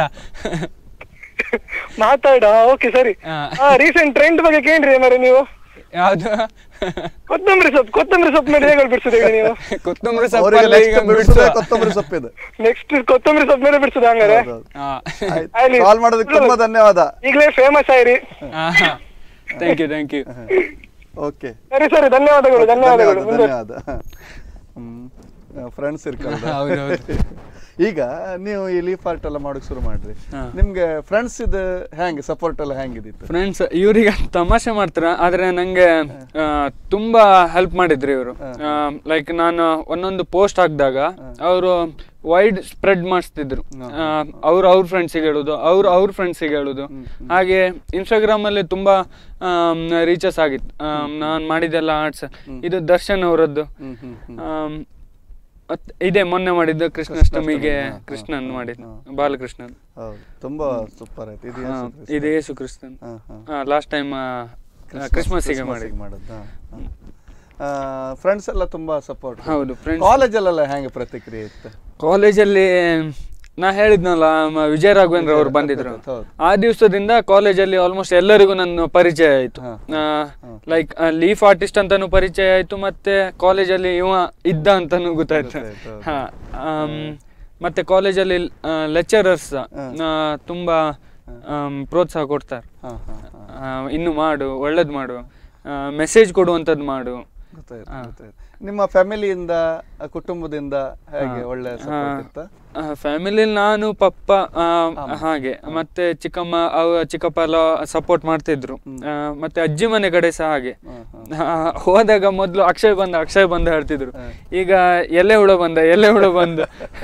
ಮಾತಾಡ ಓಕೆ ಸರಿ ಹಾ. ಹಾ ರೀಸೆಂಟ್ ಟ್ರೆಂಡ್ ಬಗ್ಗೆ ಕೇಳ್ರಿ ಮರೆ ನೀವು ಯಾವ್ದು ಕೊತ್ತಂಬರಿ ಸೊಪ್ಪು ಕೊತ್ತಂಬರಿ ಸೊಪ್ಪು ಮೇಲೆ ಹೇಗೆ ಬಿಡಿಸುದು ಈಗ ನೀವು ಕೊತ್ತಂಬರಿ ಅವರಿಗೆ ಸೊಪ್ಪಲ್ಲ ಈಗ ನೆಕ್ಸ್ಟ್ ಬಿಡಿಸೋದೇ ಬಿಡಿಸುವ. ಕೊತ್ತಂಬರಿ ಸೊಪ್ಪಿದು ನೆಕ್ಸ್ಟ್ ಕೊತ್ತಂಬರಿ ಸೊಪ್ಪು ಮೇಲೆ ಬಿಡಿಸುದು ಹಂಗಾರೆ ಹಾ. ಅಲ್ಲಿ ಕಾಲ್ ಮಾಡೋದಕ್ಕೆ ತುಂಬಾ ಧನ್ಯವಾದ ಈಗಲೇ ಫೇಮಸ್ ಆಯ್ರಿ ಹಾ thank you thank you okay ಸರಿ ಸರಿ ಧನ್ಯವಾದಗಳು ಧನ್ಯವಾದಗಳು ಮುಂದೆ ಧನ್ಯವಾದ ಫ್ರೆಂಡ್ಸ್ ಇರ್ಕಲ್ದ ಹೌದೌದು. ಈಗ ನೀವು ಈ ಲೀಫ್ ಆರ್ಟ್ ಎಲ್ಲ ಮಾಡೋಕೆ ಶುರು ಮಾಡ್ರಿ ಹಾ. ನಿಮ್ಗೆ ಫ್ರೆಂಡ್ಸ್ ಇದು ಹೆಂಗೆ ಸಪೋರ್ಟ್ ಎಲ್ಲ ಹೆಂಗಿದಿತ್ತು ಫ್ರೆಂಡ್ಸ್ ಇವ್ರಿಗೆ ತಮಾಷೆ ಮಾಡ್ತಾರ ಆದ್ರೆ ನಂಗೆ ಆ, ತುಂಬಾ ಹೆಲ್ಪ್ ಮಾಡಿದ್ರು ಇವರು ಲೈಕ್ ನಾನು ಒಂದೊಂದು ಪೋಸ್ಟ್ ಹಾಕಿದಾಗ ಅವರು ವೈಡ್ ಸ್ಪ್ರೆಡ್ ಮಾಡಿಸ್ತಿದ್ರು ಅವ್ರು ಅವ್ರ ಫ್ರೆಂಡ್ಸಿಗೆ ಹೇಳುದು ಅವ್ರು ಅವ್ರ ಫ್ರೆಂಡ್ಸಿಗೆ ಹೇಳುದು ಹಾಗೆ ಇನ್ಸ್ಟಾಗ್ರಾಮ್ ಅಲ್ಲಿ ತುಂಬಾ ರೀಚಸ್ ಆಗಿತ್ತು ನಾನು ಮಾಡಿದ್ದೆಲ್ಲ ಆರ್ಟ್ಸ್ ಇದು ದರ್ಶನ್ ಅವರದ್ದು ಹ್ಮ್ ಹ್ಮ್ ಹ್ಮ್ ಆಮ್, ಮತ್ತ್ ಇದೇ ಮೊನ್ನೆ ಮಾಡಿದ್ದು ಕೃಷ್ಣಾಷ್ಟಮಿಗೆ ಕೃಷ್ಣನ್ ಮಾಡಿದ್ದು ಬಾಲಕೃಷ್ಣನ್ ಹೌದು ತುಂಬಾ ಸೂಪರ್ ಆಯ್ತು ಇದು ಹಾ, ಯೇಸು ಕ್ರಿಸ್ತ. ಇದು ಯೇಸು ಕ್ರಿಸ್ತನ್ ಹಾ, ಹಾ. ಲಾಸ್ಟ್ ಟೈಮ್ ಕ್ರಿಸ್ಮಸ್ಸಿಗೆ ಮಾಡಿ ಕ್ರಿಸ್ಮಸ್ಸಿಗೆ ಮಾಡಿದ್ದು ಫ್ರೆಂಡ್ಸ್ ಎಲ್ಲ ತುಂಬಾ ಸಪೋರ್ಟ್ ಹೌದು ಫ್ರೆಂಡ್ಸ್ ಕಾಲೇಜಲ್ಲೆಲ್ಲ ಹೆಂಗೆ ಪ್ರತಿಕ್ರಿಯೆ ಇತ್ತು ಕಾಲೇಜಲ್ಲಿ ನಾ ಹೇಳಿದ್ನಲ್ಲ ಮ- ವಿಜಯ ರಾಘವೇಂದ್ರ ಅವರು ಬಂದಿದ್ರು ಹೌದು. ಆ ದಿವಸದಿಂದ ಕಾಲೇಜಲ್ಲಿ ಆಲ್ಮೋಸ್ಟ್ ಎಲ್ಲರಿಗೂ ನನ್ನ ಪರಿಚಯ ಆಯ್ತು ಹಾ. ಲೈಕ್ ಲೀಫ್ ಆರ್ಟಿಸ್ಟ್ ಅಂತಾನು ಪರಿಚಯ ಆಯ್ತು ಮತ್ತೆ ಕಾಲೇಜಲ್ಲಿ ಇವ ಇದ್ದ ಅಂತಾನು ಗೊತ್ತಾಯ್ತು ಗೊತ್ತಾಯ್ತು, ಹೌದು. ಹಾ ಆಮ್, ಮತ್ತೆ ಕಾಲೇಜಲ್ಲಿ ಲೆಕ್ಚರರ್ಸ್ ತುಂಬಾ ಆಮ್, ಪ್ರೋತ್ಸಾಹ ಕೊಡ್ತಾರೆ ಹಾ ಹಾ ಹಾ ಆ, ಇನ್ನು ಮಾಡು ಒಳ್ಳೇದು ಮಾಡು ಮೆಸೇಜ್ ಕೊಡುವಂಥದ್ದು ಮಾಡು ಗೊತ್ತಾಯ್ತು ಗೊತ್ತಾಯ್ತು ನಿಮ್ಮ ಫ್ಯಾಮಿಲಿಯಿಂದ ಆ, ಕುಟುಂಬದಿಂದ ಹೇಗೆ ಒಳ್ಳೆ ಸಪೋರ್ಟ್ ಇತ್ತಾ ಫ್ಯಾಮಿಲಿ ನಾನು ಪಪ್ಪ ಆ, ಹಾಗೆ ಮತ್ತೆ ಚಿಕ್ಕಮ್ಮ ಅವ ಚಿಕ್ಕಪ್ಪ ಎಲ್ಲ ಸಪೋರ್ಟ್ ಮಾಡ್ತಿದ್ರು ಆ, ಮತ್ತೆ ಅಜ್ಜಿ ಮನೆ ಕಡೆ ಸಹ ಹಾಗೆ ಆ, ಹೋದಾಗ ಮೊದ್ಲು ಅಕ್ಷಯ್ ಬಂದ ಅಕ್ಷಯ್ ಬಂದ ಹೇಳ್ತಿದ್ರು ಈಗ ಎಲೆ ಹುಳ ಬಂದ ಎಲೆ ಹುಳ ಬಂದ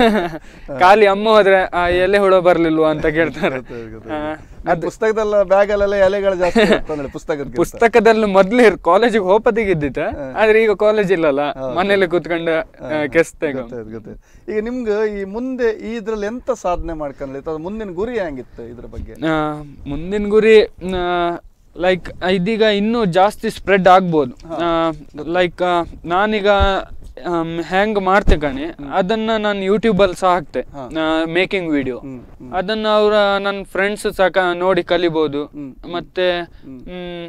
ಖಾಲಿ ಅಮ್ಮ ಹೋದ್ರೆ ಆ ಎಲೆ ಹುಳ ಬರ್ಲಿಲ್ವಾ ಅಂತ ಕೇಳ್ತಾರೆ ಆ, ಅದು ಪುಸ್ತಕದಲ್ಲ ಬ್ಯಾಗ್ ಅಲ್ಲೆಲ್ಲ ಎಲೆಗಳು ಜಾಸ್ತಿ ಇರ್ತದೆ ಪುಸ್ತಕದ ಪುಸ್ತಕದಲ್ಲಿ ಮೊದ್ಲು ಹೋಪದಿಗೆ ಹೋಪದಿಗಿದ್ದಿತ್ತ ಆದ್ರೆ ಈಗ ಕಾಲೇಜ್ ಇಲ್ಲಲ್ಲ ಮನೇಲಿ ಕೂತ್ಕೊಂಡು ಕೆಸ್ತೆಗ ಗೊತ್ತಾಯ್ತು ಗೊತ್ತಾಯ್ತು ಈಗ ನಿಮ್ಗೆ ಈ ಮುಂದೆ ಈ ಇದ್ರಲ್ಲಿ ಎಂತ ಸಾಧನೆ ಮಾಡ್ಕೊಂಡ್ಲಿ ಅದು ಮುಂದಿನ ಗುರಿ ಹೆಂಗಿತ್ತು ಇದ್ರ ಬಗ್ಗೆ ಆ, ಮುಂದಿನ ಗುರಿ ಲೈಕ್ ಇದೀಗ ಇನ್ನೂ ಜಾಸ್ತಿ ಸ್ಪ್ರೆಡ್ ಆಗ್ಬೋದು ಲೈಕ್ ನಾನೀಗ ಹ್ಯಾಂಗ್ ಮಾಡ್ತೆ ಕಣಿ ಅದನ್ನ ನಾನು ಯೂಟ್ಯೂಬಲ್ಲಿ ಸಹ ಹಾಕ್ತೆ ಮೇಕಿಂಗ್ ವಿಡಿಯೋ ಅದನ್ನ ಅವರ ನನ್ನ ಫ್ರೆಂಡ್ಸ್ ಸಹ ಕ- ನೋಡಿ ಕಲಿಬೋದು ಮತ್ತೆ ಮ್,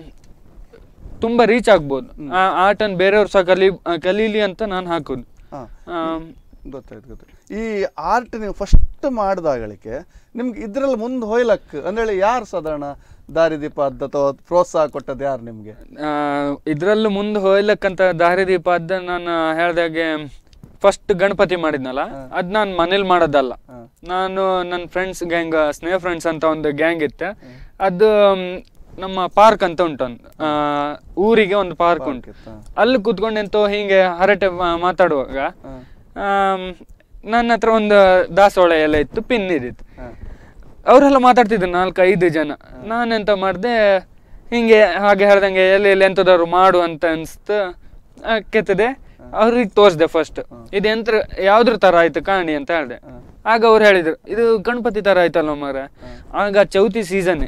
ತುಂಬಾ ರೀಚ್ ಆಗ್ಬೋದು ಆ ಆರ್ಟನ್ನು ಬೇರೆಯವ್ರು ಸಹ ಕಲಿ ಕಲೀಲಿ ಅಂತ ನಾನು ಹಾಕೋದು ಹಾ ಆಮ್, ಗೊತ್ತಾಯ್ತು ಗೊತ್ತಾಯ್ತು ಈ ಆರ್ಟ್ ನೀವು ಫಸ್ಟ್ ಮಾಡಿದಾಗಳಿಕೆ ನಿಮ್ಗೆ ಇದ್ರಲ್ಲಿ ಮುಂದೆ ಹೋಯ್ಲಕ್ ಅಂದ್ರೆ ಯಾರು ಸಾಧಾರಣ ದಾರಿದೀಪ ಅದ್ ಅಥವಾ ಪ್ರೋತ್ಸಾಹ ಕೊಟ್ಟದ್ದು ಯಾರು ನಿಮ್ಗೆ ಇದ್ರಲ್ಲೂ ಮುಂದೆ ಹೋಗ್ಲಕ್ಕಂತ ದಾರಿದೀಪ ಅದ ನಾನು ಹೇಳ್ದಾಗೆ ಫಸ್ಟ್ ಗಣಪತಿ ಮಾಡಿದ್ನಲ್ಲ ಅದ್ ನಾನು ಮನೇಲಿ ಮಾಡೋದಲ್ಲ ನಾನು ನನ್ನ ಫ್ರೆಂಡ್ಸ್ ಗ್ಯಾಂಗ್ ಸ್ನೇಹ ಫ್ರೆಂಡ್ಸ್ ಅಂತ ಒಂದು ಗ್ಯಾಂಗ್ ಇತ್ತು ಅದು ಮ್, ನಮ್ಮ ಪಾರ್ಕ್ ಅಂತ ಉಂಟು ಒಂದು ಆ, ಊರಿಗೆ ಒಂದು ಪಾರ್ಕ್ ಉಂಟು ಇತ್ತಾ? ಅಲ್ಲಿ ಕೂತ್ಕೊಂಡು ಎಂತೋ ಹಿಂಗೆ ಹರಟೆ ಮಾ- ಮಾತಾಡುವಾಗ ಆಮ್, ನನ್ನ ಹತ್ರ ಒಂದು ದಾಸವಾಳ ಎಲ್ಲ ಇತ್ತು ಪಿನ್ ಇದ್ದಿತ್ತು ಅವರೆಲ್ಲ ಮಾತಾಡ್ತಿದ್ರು ನಾಲ್ಕು ಐದು ಜನ ನಾನೆಂತ ಮಾಡಿದೆ ಹಿಂಗೆ ಹಾಗೆ ಹೇಳ್ದಂಗೆ ಎಲ್ಲಿ ಎಲ್ಲಿ ಎಂಥದಾದ್ರು ಮಾಡು ಅಂತ ಅನ್ಸ್ತು ಆ, ಕೆತ್ತದೆ ಅವ್ರಿಗೆ ತೋರಿಸ್ದೆ ಫಸ್ಟ್ ಇದು ಎಂತ ಯಾವ್ದ್ರ ತರ ಆಯ್ತು ಕಾಣಿ ಅಂತ ಹೇಳ್ದೆ ಆಗ ಅವ್ರು ಹೇಳಿದ್ರು ಇದು ಗಣಪತಿ ತರ ಆಯ್ತಲ್ಲ ಮರ ಆಗ ಚೌತಿ ಸೀಸನ್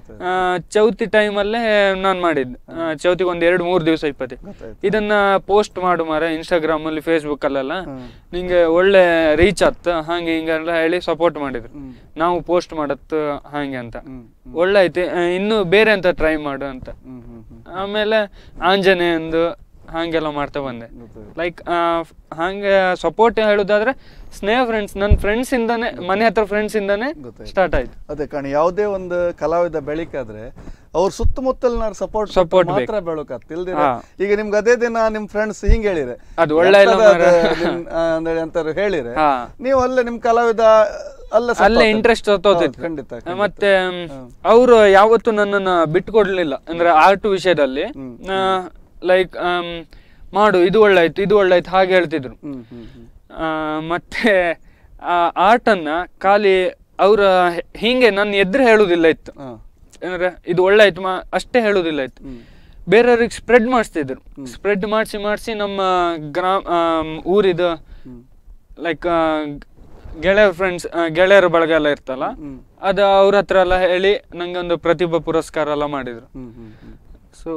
ಚೌತಿ ಟೈಮಲ್ಲೇ ನಾನು ಮಾಡಿದ್ದು ಆ, ಚೌತಿಗೆ ಒಂದ್ ಎರಡು ಮೂರು ದಿವಸ ಇಪ್ಪತ್ತೆ ಇದನ್ನ ಪೋಸ್ಟ್ ಮಾಡು ಮಾರ ಇನ್ಸ್ಟಾಗ್ರಾಮ್ ಅಲ್ಲಿ ಫೇಸ್ಬುಕ್ ಅಲ್ಲೆಲ್ಲ ನಿಂಗೆ ಒಳ್ಳೆ ರೀಚ್ ಆತ್ ಹಾಗೆ ಹಿಂಗೆಲ್ಲ ಹೇಳಿ ಸಪೋರ್ಟ್ ಮಾಡಿದ್ರು ನಾವು ಪೋಸ್ಟ್ ಮಾಡತ್ ಹಾಗೆ ಅಂತ ಒಳ್ಳೆ ಐತಿ ಆ, ಇನ್ನು ಬೇರೆ ಅಂತ ಟ್ರೈ ಮಾಡು ಅಂತ ಆಮೇಲೆ ಆಂಜನೇಯಂದು ಹಾಗೆಲ್ಲ ಮಾಡ್ತಾ ಬಂದೆ ಲೈಕ್ ಹಾಗೆ ಸಪೋರ್ಟ್ ಹೇಳುದಾದ್ರೆ ಸ್ನೇಹ ಫ್ರೆಂಡ್ಸ್ ನನ್ನ ಫ್ರೆಂಡ್ಸ್ ಇಂದಾನೆ ಮನೆ ಹತ್ರ ಫ್ರೆಂಡ್ಸ್ ಇಂದಾನೆ ಸ್ಟಾರ್ಟ್ ಆಯ್ತು ಅದೇ ಕಣಿ ಯಾವುದೇ ಒಂದು ಕಲಾವಿದ ಬೆಳಿಕಾದ್ರೆ ಅವ್ರ ಸುತ್ತಮುತ್ತಲಿನ ಸಪೋರ್ಟ್ Support ಮಾತ್ರ ಬೆಳಕತ್ ಇಲ್ದಿರ ಹಾ. ಈಗ ನಿಮ್ಗೆ ಅದೇ ದಿನ ನಿಮ್ ಫ್ರೆಂಡ್ಸ್ ಹಿಂಗ್ ಹೇಳಿರೆ ಅದು ಒಳ್ಳೆ ಇಲ್ಲ ಎಂತದ ಮಾರ್ರೆ. ಅದು ನಿಮ್, ಆ, ಅಂದ್ರೆ ಅಂತಾರು ಹೇಳಿರೆ ಹಾ. ನೀವು ಅಲ್ಲೇ ನಿಮ್ ಕಲಾವಿದ ಅಲ್ಲೇ ಸ್ವಲ್ಪ ಅಲ್ಲೇ ಆತದೆ. ಇಂಟ್ರೆಸ್ಟ್ ಹೌದು, ತೋತಿತ್ತು ಖಂಡಿತ ಖಂಡಿತ. ಮತ್ತೆ ಅವರು ಯಾವತ್ತು ನನ್ನನ್ನ ಬಿಟ್ಕೊಡ್ಲಿಲ್ಲ ಅಂದ್ರೆ ಆರ್ಟ್ ವಿಷಯದಲ್ಲಿ ಲೈಕ್ ಮಾಡು ಇದು ಒಳ್ಳೆ ಆಯ್ತು ಇದು ಒಳ್ಳೆ ಆಯ್ತು ಹಾಗೆ ಹೇಳ್ತಿದ್ರು ಹ್ಮ್ ಹ್ಮ್ ಹ್ಮ್ ಆ, ಮತ್ತೆ ಆ ಆರ್ಟನ್ನ ಖಾಲಿ ಅವರ ಹಿಂಗೆ ನನ್ನ ಎದುರು ಹೇಳುದಿಲ್ಲ ಇತ್ತು ಹಾ. ಅಂದ್ರೆ ಇದು ಒಳ್ಳೆ ಆಯ್ತು ಮಾ ಅಷ್ಟೇ ಹೇಳುದಿಲ್ಲ ಇತ್ತು ಬೇರೆಯವ್ರಿಗೆ ಸ್ಪ್ರೆಡ್ ಮಾಡಿಸ್ತಿದ್ರು ಸ್ಪ್ರೆಡ್ ಮಾಡಿಸಿ ಮಾಡಿಸಿ ನಮ್ಮ ಗ್ರಾಮ ಆಮ್, ಊರಿದು ಲೈಕ್ ಗೆಳೆಯರ ಫ್ರೆಂಡ್ಸ್ ಗೆಳೆಯರ ಬಳಗ ಎಲ್ಲ ಇರ್ತಲ್ಲ ಅದು ಅವ್ರ ಹತ್ರ ಎಲ್ಲ ಹೇಳಿ ನಂಗೆ ಒಂದು ಪ್ರತಿಭಾ ಪುರಸ್ಕಾರ ಎಲ್ಲ ಮಾಡಿದ್ರು ಹ್ಮ್ ಹ್ಮ್ ಹ್ಮ್ ಸೊ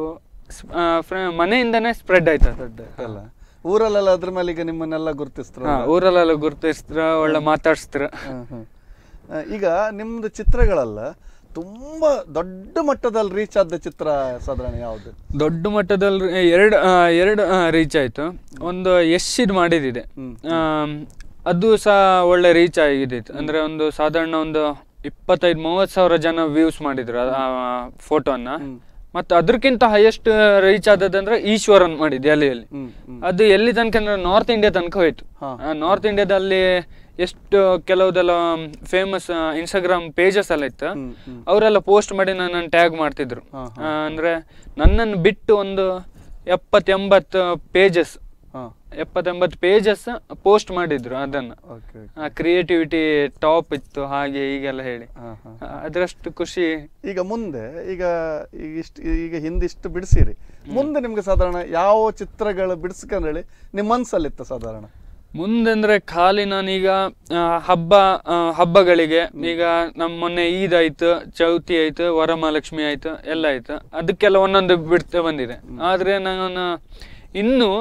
ಮನೆಯಿಂದನೇ ಸ್ಪ್ರೆಡ್ ಆಯ್ತು ಅದು. ದೊಡ್ಡ ಅಲ್ಲ ಊರಲ್ಲೆಲ್ಲ ಅದ್ರ ಮೇಲೆ ಈಗ ನಿಮ್ಮನ್ನೆಲ್ಲ ಗುರುತಿಸ್ತಾರ ಹಾ, ಊರಲ್ಲೆಲ್ಲ ಗುರ್ತಿಸ್ತ್ರ ಒಳ್ಳೆ ಮಾತಾಡ್ಸ್ತ್ರ ಹ್ಮ್, ಹ್ಮ್. ಆ, ಈಗ ನಿಮ್ದು ಚಿತ್ರಗಳೆಲ್ಲ ತುಂಬಾ ದೊಡ್ಡ ಮಟ್ಟದಲ್ಲಿ ರೀಚ್ ಆದ ಚಿತ್ರ ಸಾಧಾರಣ ಯಾವ್ದು ದೊಡ್ಡ ಮಟ್ಟದಲ್ಲಿ ಎರಡು ಎರಡು ರೀಚ್ ಆಯ್ತು ಒಂದು ಯಶ್ ಇದು ಮಾಡಿದಿದೆ ಆಮ್, ಅದು ಸಹ ಒಳ್ಳೆ ರೀಚ್ ಆಗಿದ್ದಿತ್ತು ಅಂದ್ರೆ ಒಂದು ಸಾಧಾರಣ ಒಂದು ಇಪ್ಪತ್ತೈದು ಮೂವತ್ತು ಸಾವಿರ ಜನ ವ್ಯೂಸ್ ಮಾಡಿದ್ರು ಆ ಫೋಟೋನ ಮತ್ತೆ ಅದಕ್ಕಿಂತ ಹೈಯೆಸ್ಟ್ ರೀಚ್ ಆದದಂದ್ರೆ ಈಶ್ವರನ್ ಮಾಡಿದ್ದೆ ಅಲ್ಲಿಯಲ್ಲಿ ಅದು ಎಲ್ಲಿ ತನಕ ಅಂದ್ರೆ ನಾರ್ತ್ ಇಂಡಿಯಾ ತನಕ ಹೋಯ್ತು ನಾರ್ತ್ ಇಂಡಿಯಾದಲ್ಲಿ ಎಷ್ಟು ಕೆಲವುದೆಲ್ಲ ಫೇಮಸ್ ಇನ್ಸ್ಟಾಗ್ರಾಮ್ ಪೇಜಸ್ ಎಲ್ಲ ಇತ್ತು ಅವರೆಲ್ಲ ಪೋಸ್ಟ್ ಮಾಡಿ ನನ್ನನ್ನು ಟ್ಯಾಗ್ ಮಾಡ್ತಿದ್ರು ಆ, ಅಂದ್ರೆ ನನ್ನನ್ನು ಬಿಟ್ಟು ಒಂದು ಎಪ್ಪತ್ತೆಂಬತ್ತು ಪೇಜಸ್ ಹಾ ಎಪ್ಪತ್ತೆಂಬತ್ತು ಪೇಜಸ್ ಪೋಸ್ಟ್ ಮಾಡಿದ್ರು ಅದನ್ನ ಓಕೆ ಕ್ರಿಯೇಟಿವಿಟಿ ಟಾಪ್ ಇತ್ತು ಹಾಗೆ ಹೀಗೆಲ್ಲ ಹೇಳಿ ಹಾ ಹಾ ಆ, ಅದ್ರಷ್ಟು ಖುಷಿ ಈಗ ಮುಂದೆ ಈಗ ಈಗ ಇಷ್ಟು ಈಗ ಹಿಂದಿಷ್ಟು ಬಿಡಿಸಿರಿ ಮುಂದೆ ನಿಮ್ಗೆ ಸಾಧಾರಣ ಯಾವ ಚಿತ್ರಗಳು ಬಿಡಿಸ್ಕೊಂಡ್ರೇಳಿ ನಿಮ್ಮ ಮನ್ಸಲ್ಲಿತ್ತ ಸಾಧಾರಣ ಮುಂದಂದ್ರೆ ಖಾಲಿ ನಾನೀಗ ಆ, ಹಬ್ಬ ಆ, ಹಬ್ಬಗಳಿಗೆ ಈಗ ನಮ್ಮ ಮೊನ್ನೆ ಈದ್ ಆಯ್ತು ಚೌತಿ ಆಯ್ತು ವರಮಹಾಲಕ್ಷ್ಮಿ ಆಯ್ತು ಎಲ್ಲ ಆಯ್ತು ಅದಕ್ಕೆಲ್ಲ ಒಂದೊಂದು ಬಿಡ್ತಾ ಬಂದಿದೆ ಆದ್ರೆ ನಾನು ಇನ್ನು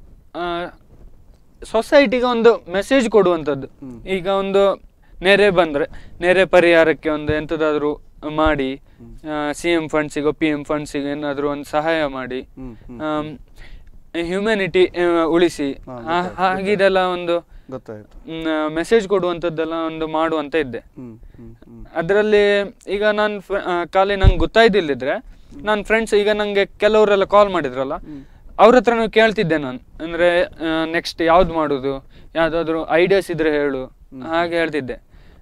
ಸೊಸೈಟಿಗೆ ಒಂದು ಮೆಸೇಜ್ ಕೊಡುವಂಥದ್ದು ಈಗ ಒಂದು ನೆರೆ ಬಂದ್ರೆ ನೆರೆ ಪರಿಹಾರಕ್ಕೆ ಒಂದು ಎಂಥದಾದ್ರು ಮಾಡಿ ಸಿ ಎಂ ಫಂಡ್ಸಿಗೋ ಪಿ ಎಂ ಫಂಡ್ಸಿಗೆ ಏನಾದರೂ ಒಂದು ಸಹಾಯ ಮಾಡಿ ಆಮ್, ಹ್ಯುಮ್ಯಾನಿಟಿ ಉಳಿಸಿ ಹಾ, ಹಾ- ಹಾಗಿದೆಲ್ಲ ಒಂದು ಗೊತ್ತಾಯ್ತು ಮೆಸೇಜ್ ಕೊಡುವಂಥದ್ದೆಲ್ಲ ಒಂದು ಮಾಡುವಂತ ಇದ್ದೆ ಹ್ಮ್ ಹ್ಮ್ ಹ್ಮ್ ಅದರಲ್ಲಿ ಈಗ ನಾನು ಖಾಲಿ ನಂಗೆ ಗೊತ್ತಾಯ್ದಿಲ್ಲಿದ್ರೆ ನನ್ನ ಫ್ರೆಂಡ್ಸ್ ಈಗ ನಂಗೆ ಕೆಲವರೆಲ್ಲ ಕಾಲ್ ಮಾಡಿದ್ರಲ್ಲ ಅವ್ರ ಹತ್ರನೂ ಕೇಳ್ತಿದ್ದೆ ನಾನು ಅಂದ್ರೆ ನೆಕ್ಸ್ಟ್ ಯಾವ್ದು ಮಾಡುದು ಯಾವ್ದಾದ್ರು ಐಡಿಯಾಸ್ ಇದ್ರೆ ಹೇಳು ಹಾಗೆ ಹೇಳ್ತಿದ್ದೆ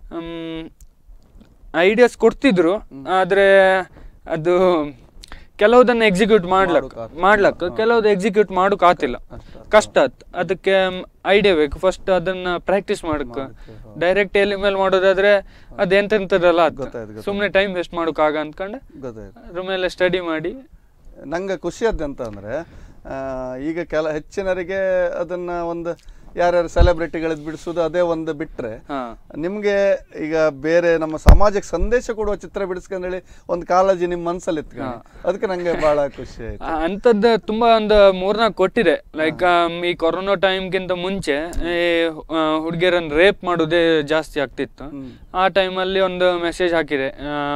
ಐಡಿಯಾಸ್ ಕೊಡ್ತಿದ್ರು ಆದ್ರೆ ಅದು ಕೆಲವುದನ್ನ ಎಕ್ಸಿಕ್ಯೂಟ್ ಮಾಡ್ಲಕ್ ಮಾಡ್ಲಕ್ ಕೆಲವ್ದು ಎಕ್ಸಿಕ್ಯೂಟ್ ಮಾಡೋಕ್ ಆತಿಲ್ಲ ಕಷ್ಟ ಆತ್ ಅದಕ್ಕೆ ಐಡಿಯಾ ಬೇಕು ಫಸ್ಟ್ ಅದನ್ನ ಪ್ರಾಕ್ಟೀಸ್ ಮಾಡಕ್ ಡೈರೆಕ್ಟ್ ಎಲ್ಲಿ ಮೇಲೆ ಮಾಡೋದಾದ್ರೆ ಅದ್ ಎಂತೆಂತದಲ್ಲ ಆತ್ ಗೊತ್ತಾಯ್ತು, ಸುಮ್ನೆ ಟೈಮ್ ವೇಸ್ಟ್ ಮಾಡೋಕ್ ಆಗ ಅಂದ್ಕೊಂಡು ಗೊತ್ತಾಯ್ತು ಅದ್ರ ಮೇಲೆ ಸ್ಟಡಿ ಮಾಡಿ ನಂಗೆ ಖುಷಿಯಾದ ಅಂತ ಅಂದರೆ ಈಗ ಕೆಲ ಹೆಚ್ಚಿನರಿಗೆ ಅದನ್ನ ಒಂದು ಯಾರ್ಯಾರು ಸೆಲೆಬ್ರಿಟಿಗಳದ್ದು ಬಿಡಿಸೋದು ಅದೇ ಒಂದು ಬಿಟ್ಟರೆ ಹಾ ನಿಮಗೆ ಈಗ ಬೇರೆ ನಮ್ಮ ಸಮಾಜಕ್ಕೆ ಸಂದೇಶ ಕೊಡುವ ಚಿತ್ರ ಬಿಡಿಸ್ಕೊಂಡೇಳಿ ಒಂದು ಕಾಳಜಿ ನಿಮ್ಮ ಮನಸ್ಸಲ್ಲಿ ಇತ್ಕೊಂಡು ಅದಕ್ಕೆ ನಂಗೆ ಭಾಳ ಖುಷಿ ಆಯ್ತು ಆ, ಅಂಥದ್ದು ತುಂಬಾ ಒಂದು ಮೂರ್ನಾಲ್ಕು ಕೊಟ್ಟಿದೆ ಲೈಕ್ ಈ ಕೊರೋನಾ ಟೈಮ್ಗಿಂತ ಮುಂಚೆ ಈ ಹುಡುಗಿಯರನ್ನ ರೇಪ್ ಮಾಡೋದೇ ಜಾಸ್ತಿ ಆಗ್ತಿತ್ತು ಆ ಟೈಮಲ್ಲಿ ಒಂದು ಮೆಸೇಜ್ ಹಾಕಿದೆ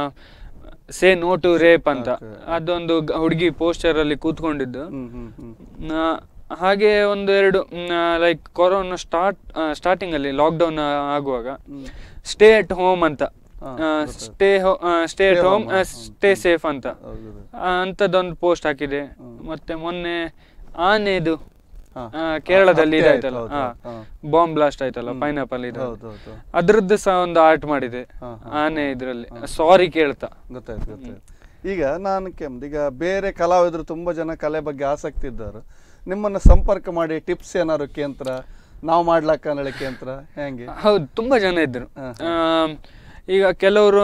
ಸೇ ನೋ ಟು ರೇಪ್ ಅಂತ ಅದೊಂದು ಹುಡುಗಿ ಪೋಸ್ಟರ್ ಅಲ್ಲಿ ಕೂತ್ಕೊಂಡಿದ್ದು ಹ್ಮ್ ಹ್ಮ್ ಹ್ಮ್ ನಾ- ಹಾಗೆ ಒಂದು ಎರಡು ಲೈಕ್ ಕೊರೋನಾ ಸ್ಟಾರ್ಟ್ ಸ್ಟಾರ್ಟಿಂಗ್ ಅಲ್ಲಿ ಲಾಕ್ಡೌನ್ ಆಗುವಾಗ ಸ್ಟೇ ಅಟ್ ಹೋಮ್ ಅಂತ stay stay at home stay safe ಅಂತ ಹೌದು ಆ, ಅಂಥದ್ದೊಂದು ಪೋಸ್ಟ್ ಹಾಕಿದೆ ಮತ್ತೆ ಮೊನ್ನೆ ಆನೆದು ಹಾ. ಆ, ಕೇರಳದಲ್ಲಿ ಹತ್ಯೆ ಇದಾಯ್ತಲ್ಲ ಆಯ್ತು, ಹೌದು, ಹಾ. ಬಾಂಬ್ ಬ್ಲಾಸ್ಟ್ ಆಯ್ತಲ್ಲ ಪೈನಾಪಲ್ ಇದು ಹೌದು ಹೌದು ಅದ್ರದ್ದು ಸಹ ಒಂದು ಆರ್ಟ್ ಮಾಡಿದೆ ಹಾ, ಆನೆ ಇದ್ರಲ್ಲಿ ಸಾರಿ ಕೇಳ್ತಾ ಗೊತ್ತಾಯ್ತು ಗೊತ್ತಾಯ್ತು ಈಗ ನಾನು ಕೆಮ್ದು ಈಗ ಬೇರೆ ಕಲಾವಿದರು ತುಂಬ ಜನ ಕಲೆ ಬಗ್ಗೆ ಆಸಕ್ತಿ ಇದ್ದವರು ನಿಮ್ಮನ್ನು ಸಂಪರ್ಕ ಮಾಡಿ ಟಿಪ್ಸ್ ಏನಾದ್ರು ಕೇಂದ್ರ ನಾವು ಮಾಡ್ಲಕ್ಕ ಅನ್ನಳಿ ಕೇಂದ್ರ ಹೆಂಗೆ ಹೌದು ತುಂಬಾ ಜನ ಇದ್ರು ಆಮ್, ಈಗ ಕೆಲವರು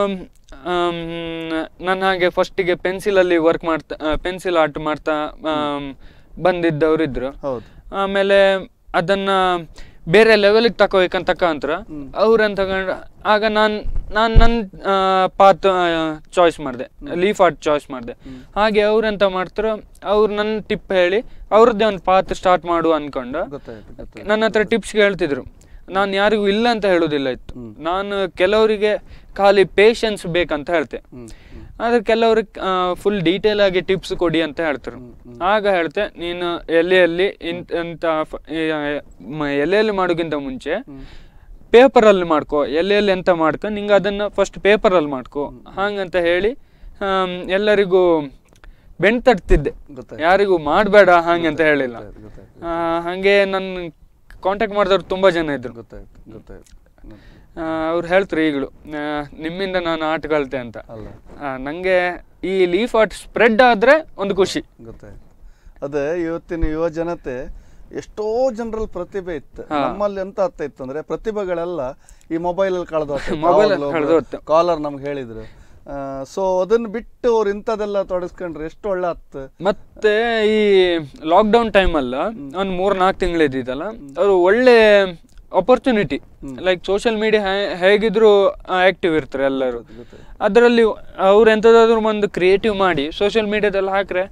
ನನ್ನ ಹಾಗೆ ಫಸ್ಟಿಗೆ ಪೆನ್ಸಿಲ್ ಅಲ್ಲಿ ವರ್ಕ್ ಮಾಡ್ತಾ ಪೆನ್ಸಿಲ್ ಆರ್ಟ್ ಮಾಡ್ತಾ ಆಮ್, ಬಂದಿದ್ದವ್ರು ಇದ್ರು ಹೌದು ಆಮೇಲೆ ಅದನ್ನ ಬೇರೆ ಲೆವೆಲ್ಗೆ ತಗೋಬೇಕಂತ ತಕಂತ್ರ ಅವ್ರನ್ನ ತಗೊಂಡು ಆಗ ನಾನು ನಾನು ನನ್ನ ಪಾತ್ ಚಾಯ್ಸ್ ಮಾಡಿದೆ ಲೀಫ್ ಆರ್ಟ್ ಚಾಯ್ಸ್ ಮಾಡಿದೆ ಹಾಗೆ ಅವ್ರೆಂತ ಮಾಡ್ತಾರೋ ಅವ್ರು ನನ್ನ ಟಿಪ್ ಹೇಳಿ ಅವ್ರದ್ದೇ ಒಂದು ಪಾತ್ ಸ್ಟಾರ್ಟ್ ಮಾಡು ಅನ್ಕೊಂಡು ಗೊತ್ತಾಯ್ತು ಗೊತ್ತಾಯ್ತು ನನ್ನ ಹತ್ರ ಟಿಪ್ಸ್ ಕೇಳ್ತಿದ್ರು ನಾನು ಯಾರಿಗೂ ಇಲ್ಲ ಅಂತ ಹೇಳೋದಿಲ್ಲ ಇತ್ತು ನಾನು ಕೆಲವರಿಗೆ ಖಾಲಿ ಪೇಷನ್ಸ್ ಬೇಕಂತ ಹೇಳ್ತೆ ಆದ್ರೆ ಕೆಲವ್ರಿಗೆ ಫುಲ್ ಡೀಟೇಲ್ ಆಗಿ ಟಿಪ್ಸ್ ಕೊಡಿ ಅಂತ ಹೇಳ್ತಾರೆ ಆಗ ಹೇಳ್ತೆ ನೀನು ಎಲೆಯಲ್ಲಿ ಇಂತ ಇಂತ ಫ- ಈ, ಆ, ಮ- ಎಲೆಯಲ್ಲಿ ಮಾಡೋಕ್ಕಿಂತ ಮುಂಚೆ ಪೇಪರಲ್ಲಿ ಮಾಡ್ಕೋ ಎಲೆಯಲ್ಲಿ ಎಂತ ಮಾಡ್ಕೊ ನಿಂಗೆ ಅದನ್ನ ಫಸ್ಟ್ ಪೇಪರಲ್ಲಿ ಮಾಡ್ಕೋ ಹಾಗಂತ ಹೇಳಿ ಆಮ್, ಎಲ್ಲರಿಗೂ ಬೆಣ್ ತಟ್ತಿದ್ದೆ ಗೊತ್ತಾಯ್ತು. ಯಾರಿಗೂ ಮಾಡಬೇಡ ಹಾಗೆ ಅಂತ ಹೇಳಿಲ್ಲ ಗೊತ್ತಾಯ್ತು ಆ, ಹಂಗೆ ನನ್ನ ಕಾಂಟ್ಯಾಕ್ಟ್ ಮಾಡಿದವ್ರು ತುಂಬಾ ಜನ ಇದ್ರು ಗೊತ್ತಾಯ್ತು ಗೊತ್ತಾಯ್ತು ಅವ್ರು ಹೇಳ್ತಾರೆ ಈಗಲೂ ಆ, ನಿಮ್ಮಿಂದ ನಾನು ಆಟ ಕಲಿತೆ ಅಂತ ಅಲ್ಲ ಆ, ನಂಗೆ ಈ ಲೀಫ್ ಆರ್ಟ್ ಸ್ಪ್ರೆಡ್ ಆದ್ರೆ ಒಂದು ಖುಷಿ ಗೊತ್ತಾಯ್ತು ಅದೇ ಇವತ್ತಿನ ಯುವ ಜನತೆ ಎಷ್ಟೋ ಜನರಲ್ಲಿ ಪ್ರತಿಭೆ ಇತ್ತು ನಮ್ಮಲ್ಲಿ ಎಂತ ಆಗ್ತಾ ಇತ್ತು ಅಂದ್ರೆ ಪ್ರತಿಭೆಗಳೆಲ್ಲ ಈ ಮೊಬೈಲ್ ಅಲ್ಲಿ ಕಳೆದು Mobile ಅಲ್ಲಿ ಕಳ್ದೋಗ್ತು. ಕಾಲರ್ ನಮ್ಗೆ ಹೇಳಿದ್ರು ಸೊ ಅದನ್ನ ಬಿಟ್ಟು ಅವ್ರು ಇಂಥದೆಲ್ಲ ತೊಡಸ್ಕೊಂಡ್ರೆ ಎಷ್ಟು ಒಳ್ಳೆ ಆತ್ ಮತ್ತೆ ಈ ಲಾಕ್ಡೌನ್ ಟೈಮಲ್ಲ ಒಂದು ಮೂರ್ ನಾಲ್ಕು ತಿಂಗಳು ಇದ್ದಿದ್ದಲ್ಲ ಅವರು ಒಳ್ಳೆ ಅಪರ್ಚುನಿಟಿ ಲೈಕ್ ಸೋಷಿಯಲ್ ಮೀಡಿಯಾ ಹೇಗಿದ್ರು ಆಕ್ಟಿವ್ ಇರ್ತಾರೆ ಎಲ್ಲರೂ ಅದರಲ್ಲಿ ಅವ್ರು ಎಂಥದಾದ್ರು ಒಂದು ಕ್ರಿಯೇಟಿವ್ ಮಾಡಿ ಸೋಷಿಯಲ್ ಮೀಡಿಯಾದಲ್ಲಿ ಹಾಕ್ರೆ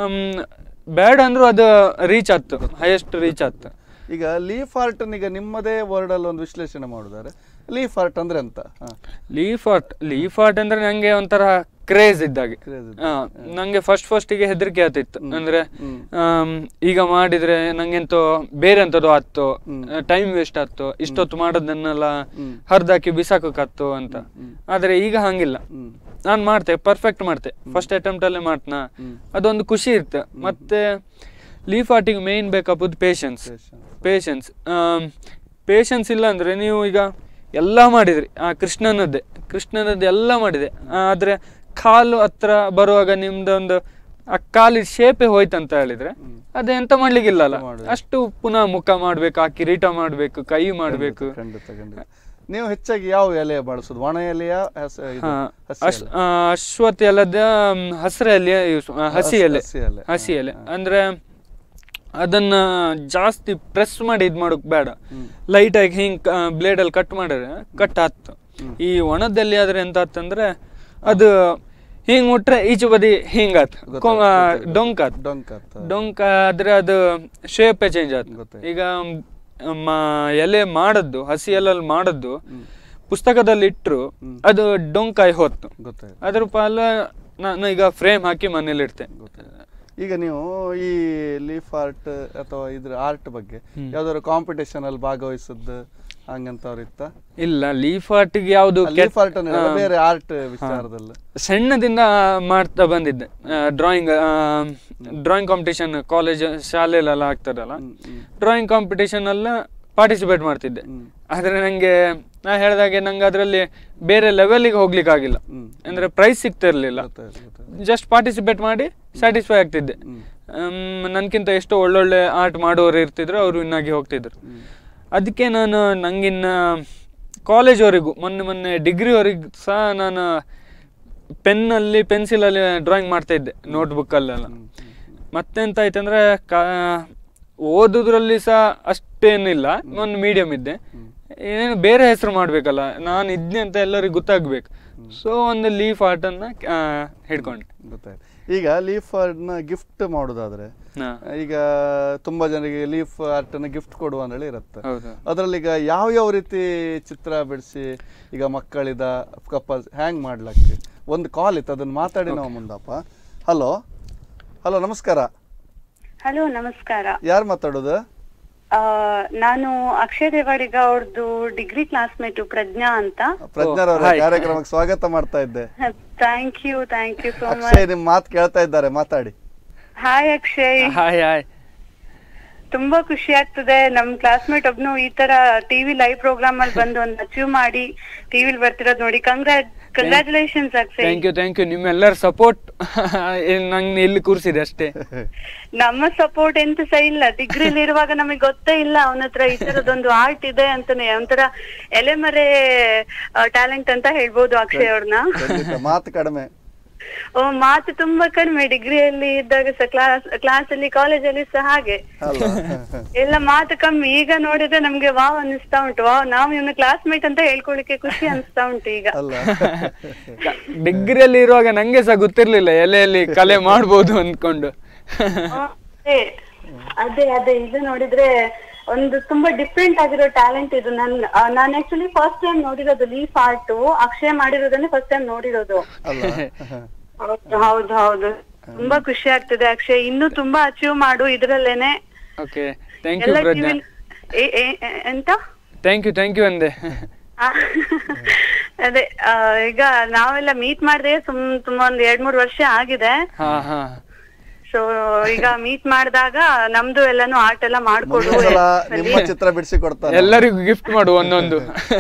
ಬ್ಯಾಡ್ ಅಂದ್ರೂ ಅದು ರೀಚ್ ಆತ್ತು ಹೈಯೆಸ್ಟ್ ರೀಚ್ ಆತ್ತು ಈಗ ಲೀಫ್ ಆರ್ಟ್ ಈಗ ನಿಮ್ಮದೇ ವರ್ಡ್ ಅಲ್ಲಿ ಒಂದು ವಿಶ್ಲೇಷಣೆ ಮಾಡುದಾರೆ ಲೀಫ್ ಆರ್ಟ್ ಅಂದ್ರೆ ಎಂತ ಹ. ಲೀಫ್ ಆರ್ಟ್ ಲೀಫ್ ಆರ್ಟ್ ಅಂದ್ರೆ ನಂಗೆ ಒಂಥರ ಕ್ರೇಜ್ ಇದ್ದಾಗೆ Craze ಆ, ನಂಗೆ ಫಸ್ಟ್ ಫಸ್ಟಿಗೆ ಹೆದರಿಕೆ ಆತಿತ್ತು ಅಂದ್ರೆ ಆಮ್, ಈಗ ಮಾಡಿದ್ರೆ ನಂಗೆಂತೋ ಬೇರೆ ಎಂತದೋ ಆತ್ತು ಟೈಮ್ ವೇಸ್ಟ್ ಆತ್ತು ಇಷ್ಟೊತ್ತು ಮಾಡೋದನ್ನೆಲ್ಲ ಹರಿದಾಕಿ ಬಿಸಾಕಕ್ಕಾತ್ತು ಅಂತ ಆದ್ರೆ ಈಗ ಹಂಗಿಲ್ಲ ನಾನು ಮಾಡ್ತೆ ಪರ್ಫೆಕ್ಟ್ ಮಾಡ್ತೆ ಫಸ್ಟ್ ಅಟೆಂಪ್ಟ್ ಅಲ್ಲೇ ಮಾಡ್ತನ ಅದೊಂದು ಖುಷಿ ಇರುತ್ತೆ ಮತ್ತೆ ಲೀಫ್ ಆರ್ಟಿಗೆ ಮೇನ್ ಬೇಕಾಗುದು ಪೇಷನ್ಸ್ ಪೇಷನ್ಸ್ ಪೇಷನ್ಸ್ ಇಲ್ಲ ಅಂದ್ರೆ ನೀವು ಈಗ ಎಲ್ಲ ಮಾಡಿದ್ರಿ ಆ ಕೃಷ್ಣನದ್ದೇ ಕೃಷ್ಣನದ್ದು ಎಲ್ಲ ಮಾಡಿದೆ ಆ, ಆದ್ರೆ ಕಾಲು ಹತ್ರ ಬರುವಾಗ ನಿಮ್ದೊಂದು ಆ ಕಾಲಿನ ಶೇಪೇ ಹೋಯ್ತಂತ ಹೇಳಿದ್ರೆ ಅದೇ ಎಂತ ಮಾಡ್ಲಿಕ್ಕಿಲ್ಲಲ್ಲ ಅಷ್ಟು ಪುನಃ ಮುಖ ಮಾಡ್ಬೇಕು ಆ ಕಿರೀಟ ಮಾಡ್ಬೇಕು ಕೈ ಮಾಡ್ಬೇಕು ಖಂಡಿತ ಖಂಡಿತ ನೀವು ಹೆಚ್ಚಾಗಿ ಯಾವ ಎಲೆ ಬಳಸೋದು ಒಣ ಎಲೆಯ ಹಸ- ಇದು, ಹಾ, ಹಸಿ ಅಶ್- ಎಲೆ? ಆ, ಅಶ್ವತ್ಥ ಎಲೆದ ಹಸಿರು ಎಲೆ use- ಆ, ಹಸಿ ಎಲೆ ಹಸಿ ಎಲೆ. ಹಸಿ ಎಲೆ ಅಂದ್ರೆ ಅದನ್ನ ಜಾಸ್ತಿ ಪ್ರೆಸ್ ಮಾಡಿ ಇದ್ ಮಾಡೋಕ್ ಬೇಡ ಲೈಟ್ ಆಗಿ ಹಿಂಗ್ ಬ್ಲೇಡ್ ಅಲ್ಲಿ ಕಟ್ ಮಾಡಿದ್ರೆ ಕಟ್ ಆತ್ತು ಈ ಒಣದಲ್ಲಿ ಆದ್ರೆ ಎಂತ ಆತಂದ್ರೆ ಅದು ಹಿಂಗ್ ಮುಟ್ರೆ ಈಚೆ ಬದಿ ಹಿಂಗಾತ್ ಡೊಂಕ್ ಆತ್ ಡೊಂಕ್ ಆತ ಡೊಂಕ್ ಆದ್ರೆ ಅದು ಶೇಪೇ ಚೇಂಜ್ ಆಯ್ತು ಗೊತ್ತಾಯ್ತು. ಈಗ ಮ ಎಲೆ ಮಾಡದ್ದು ಹಸಿ ಎಲೆಲ್ಲಿ ಮಾಡದ್ದು ಪುಸ್ತಕದಲ್ಲಿ ಇಟ್ರು ಅದು ಡೊಂಕಾಯಿ ಹೊತ್ತು ಗೊತ್ತಾಯ್ತು ಅದ್ರ ಪಾಲ ನಾನು ಈಗ ಫ್ರೇಮ್ ಹಾಕಿ ಮನೇಲಿ ಇಡ್ತೆ ಈಗ ನೀವು ಈ ಲೀಫ್ ಆರ್ಟ್ ಅಥವಾ ಇದ್ರ ಆರ್ಟ್ ಬಗ್ಗೆ ಯಾವ್ದಾದ್ರು ಕಾಂಪಿಟೇಷನ್ ಅಲ್ಲಿ ಭಾಗವಹಿಸದ್ದು ಹಂಗಂತವ್ರು ಇತ್ತ ಇಲ್ಲ ಲೀಫ್ ಆರ್ಟಿಗೆ ಯಾವುದು ಲೀಫ್ ಆರ್ಟ್ ಬೇರೆ ಆರ್ಟ್ ವಿಚಾರದಲ್ಲಿ ಸಣ್ಣದಿಂದ ಮಾಡ್ತಾ ಬಂದಿದ್ದೆ ಡ್ರಾಯಿಂಗ್ ಡ್ರಾಯಿಂಗ್ ಕಾಂಪಿಟೇಷನ್ ಕಾಲೇಜ್ ಶಾಲೆಲೆಲ್ಲ ಆಗ್ತದಲ್ಲ ಡ್ರಾಯಿಂಗ್ ಕಾಂಪಿಟೇಷನ್ ಎಲ್ಲ ಪಾರ್ಟಿಸಿಪೇಟ್ ಮಾಡ್ತಿದ್ದೆ ಆದ್ರೆ ನಂಗೆ ನಾ ಹೇಳ್ದಾಗೆ ನಂಗೆ ಅದರಲ್ಲಿ ಬೇರೆ ಲೆವೆಲಿಗೆ ಹೋಗ್ಲಿಕ್ಕೆ ಆಗಿಲ್ಲ ಅಂದ್ರೆ ಪ್ರೈಸ್ ಸಿಗ್ತಿರ್ಲಿಲ್ಲ ಜಸ್ಟ್ ಪಾರ್ಟಿಸಿಪೇಟ್ ಮಾಡಿ ಸ್ಯಾಟಿಸ್ಫೈ ಆಗ್ತಿದ್ದೆ ನನ್ಕಿಂತ ಎಷ್ಟೋ ಒಳ್ಳೊಳ್ಳೆ ಆರ್ಟ್ ಮಾಡುವವರು ಇರ್ತಿದ್ರು ಅವರು ಇನ್ನಾಗಿ ಹೋಗ್ತಿದ್ರು ಅದಕ್ಕೆ ನಾನು ನಂಗಿನ್ನ ಕಾಲೇಜ್ವರೆಗೂ ಮೊನ್ನೆ ಮೊನ್ನೆ ಡಿಗ್ರಿವರೆಗೂ ಸಹ ನಾನು ಪೆನ್ನಲ್ಲಿ ಪೆನ್ಸಿಲಲ್ಲಿ ಡ್ರಾಯಿಂಗ್ ಮಾಡ್ತಾ ಇದ್ದೆ ನೋಟ್ಬುಕ್ಕಲ್ಲೆಲ್ಲ ಮತ್ತೆಂತ ಆಯ್ತಂದ್ರೆ ಕಾ ಓದುದ್ರಲ್ಲಿ ಸಹ ಅಷ್ಟೇನಿಲ್ಲ ಒಂದು ಮೀಡಿಯಂ ಇದ್ದೆ ಏನು ಬೇರೆ ಹೆಸರು ಮಾಡಬೇಕಲ್ಲ ನಾನು ಇದ್ದೆ ಅಂತ ಎಲ್ಲರಿಗೂ ಗೊತ್ತಾಗ್ಬೇಕು ಸೊ ಒಂದು ಲೀಫ್ ಆರ್ಟನ್ನು ಹಿಡ್ಕೊಂಡೆ ಗೊತ್ತಾಯ್ತು ಈಗ ಲೀಫ್ ಆರ್ಟ್ನ ಗಿಫ್ಟ್ ಮಾಡೋದಾದ್ರೆ ಹಾ. ಈಗ ತುಂಬಾ ಜನರಿಗೆ ಲೀಫ್ ಆರ್ಟ್ ನ ಗಿಫ್ಟ್ ಕೊಡುವ ಅಂತೇಳಿ ಇರುತ್ತೆ ಹೌದು ಅದ್ರಲ್ಲಿ ಈಗ ಯಾವ ಯಾವ ರೀತಿ ಚಿತ್ರ ಬಿಡಿಸಿ ಈಗ ಮಕ್ಕಳಿದ ಕಪಲ್ಸ್ ಹ್ಯಾಂಗ್ ಮಾಡ್ಲಕ್ಕೆ ಒಂದು ಕಾಲ್ ಇತ್ತು ಅದನ್ನ ಮಾತಾಡಿ ನಾವು ಮುಂದಪ್ಪ ಹಲೋ ಹಲೋ ನಮಸ್ಕಾರ ಹಲೋ ನಮಸ್ಕಾರ ಯಾರು ಮಾತಾಡೋದು ಆ, ನಾನು ಅಕ್ಷಯ್ ದೇವಾಡಿಗ ಅವ್ರದ್ದು ಡಿಗ್ರಿ ಕ್ಲಾಸ್ಮೇಟ್ ಪ್ರಜ್ಞಾ ಅಂತ ಪ್ರಜ್ಞಾರವರ ಕಾರ್ಯಕ್ರಮಕ್ಕೆ ಸ್ವಾಗತ ಮಾಡ್ತಾ ಇದ್ದೆ thank you thank you so much Akshay ನಿಮ್ ಮಾತು ಕೇಳ್ತಾ ಇದ್ದಾರೆ ಮಾತಾಡಿ ಹಾಯ್ ಅಕ್ಷಯ್ ಹಾಯ್ ಹಾಯ್ ತುಂಬಾ ಖುಷಿ ಆಗ್ತದೆ ನಮ್ ಕ್ಲಾಸ್ಮೇಟ್ ಒಬ್ನು ಈ ತರ ಟಿವಿ ಲೈವ್ ಪ್ರೋಗ್ರಾಮ್ ಅಲ್ಲಿ ಬಂದು ಒಂದು ಅಚೀವ್ ಮಾಡಿ ಟಿವಿಲಿ ಬರ್ತಿರೋದ್ ನೋಡಿ congrat congratulations Akshay thank you thank you ನಿಮ್ಮೆಲ್ಲರ ಸಪೋರ್ಟ್ ನಂಗೆ ಇಲ್ಲಿ ಕೂರಿಸಿದೆ ಅಷ್ಟೇ ನಮ್ಮ ಸಪೋರ್ಟ್ ಎಂತ ಸಹ ಇಲ್ಲ ಡಿಗ್ರಿಲಿ ಇರುವಾಗ ನಮಗೆ ಗೊತ್ತೇ ಇಲ್ಲ ಅವನ ಹತ್ರ ಈ ತರದೊಂದು ಆರ್ಟ್ ಇದೆ ಅಂತಾನೆ ಒಂಥರ ಎಲೆಮರೆ ಟ್ಯಾಲೆಂಟ್ ಅಂತ ಹೇಳ್ಬೋದು ಅಕ್ಷಯ್ ಅವ್ರನ್ನ ಖಂಡಿತ ಮಾತು ಕಡಿಮೆ ಓ ಮಾತು ತುಂಬಾ ಕಡಿಮೆ ಡಿಗ್ರಿಯಲ್ಲಿ ಇದ್ದಾಗ ಸಹ ಕ್ಲಾಸ್ ಕ್ಲಾಸ್ ಅಲ್ಲಿ ಕಾಲೇಜಲ್ಲಿ ಸಹ ಹಾಗೆ ಅಲ್ವಾ ಎಲ್ಲ ಮಾತು ಕಮ್ಮಿ ಈಗ ನೋಡಿದ್ರೆ ನಮ್ಗೆ ವಾವ್ ಅನಿಸ್ತಾ ಉಂಟು ವಾವ್ ನಾವು ಇವನ ಕ್ಲಾಸ್ಮೇಟ್ ಅಂತ ಹೇಳ್ಕೊಳಿಕ್ಕೆ ಖುಷಿ ಅನಿಸ್ತಾ ಉಂಟು ಈಗ ಅಲ್ಲ ಡಿಗ್ರಿಯಲ್ಲಿ ಇರುವಾಗ ನಂಗೆ ಸಹ ಗೊತ್ತಿರ್ಲಿಲ್ಲ ಎಲೆಯಲ್ಲಿ ಕಲೆ ಮಾಡ್ಬೋದು ಅಂದ್ಕೊಂಡು ಅದೇ ಅದೇ ಅದೇ ಇದು ನೋಡಿದ್ರೆ ಒಂದು ತುಂಬಾ ಡಿಫ್ರೆಂಟ್ ಆಗಿರೋ ಟ್ಯಾಲೆಂಟ್ ಇದು ನನ್ ಆ, ನಾನ್ ಆಕ್ಚುಲಿ ಫಸ್ಟ್ ಟೈಮ್ ನೋಡಿರೋದು ಲೀಫ್ ಆರ್ಟ್ ಅಕ್ಷಯ್ ಮಾಡಿರೋದನ್ನೇ ಫಸ್ಟ್ ಟೈಮ್ ನೋಡಿರೋದು ಅಲ್ಲ ಹೌದು ಹೌದು ತುಂಬಾ ಖುಷಿ ಆಗ್ತದೆ ಅಕ್ಷಯ್ ಇನ್ನೂ ತುಂಬಾ ಅಚೀವ್ ಮಾಡು ಇದ್ರಲ್ಲೇನೆ ಓಕೆ ಥ್ಯಾಂಕ್ ಯು ಎಲ್ಲ ಪ್ರಜ್ಞಾ ಕಿವಿಲ್- ಏ- ಏ- ಏ- ಎಂತ ಥ್ಯಾಂಕ್ ಯು ಥ್ಯಾಂಕ್ ಯು ಅಂದೆ ಆ, ಅದೇ ಆ, ಈಗ ನಾವೆಲ್ಲ ಮೀಟ್ ಮಾಡಿದೆ ಸುಮ್ ತುಂಬಾ ಒಂದ್ ಎರಡ್ ಮೂರ್ ವರ್ಷ ಆಗಿದೆ ಹಾ ಹಾ ಸೊ ಈಗ ಮೀಟ್ ಮಾಡಿದಾಗ ನಮ್ದು ಎಲ್ಲಾನು ಆರ್ಟ್ ಎಲ್ಲ ಮಾಡ್ಕೊಡು ಮುಂದಿನ ಸಲ ನಿಮ್ಮ ಚಿತ್ರ ಬಿಡಿಸಿ ಕೊಡ್ತಾನೆ ಎಲ್ಲರಿಗೂ ಗಿಫ್ಟ್ ಮಾಡು ಒಂದೊಂದು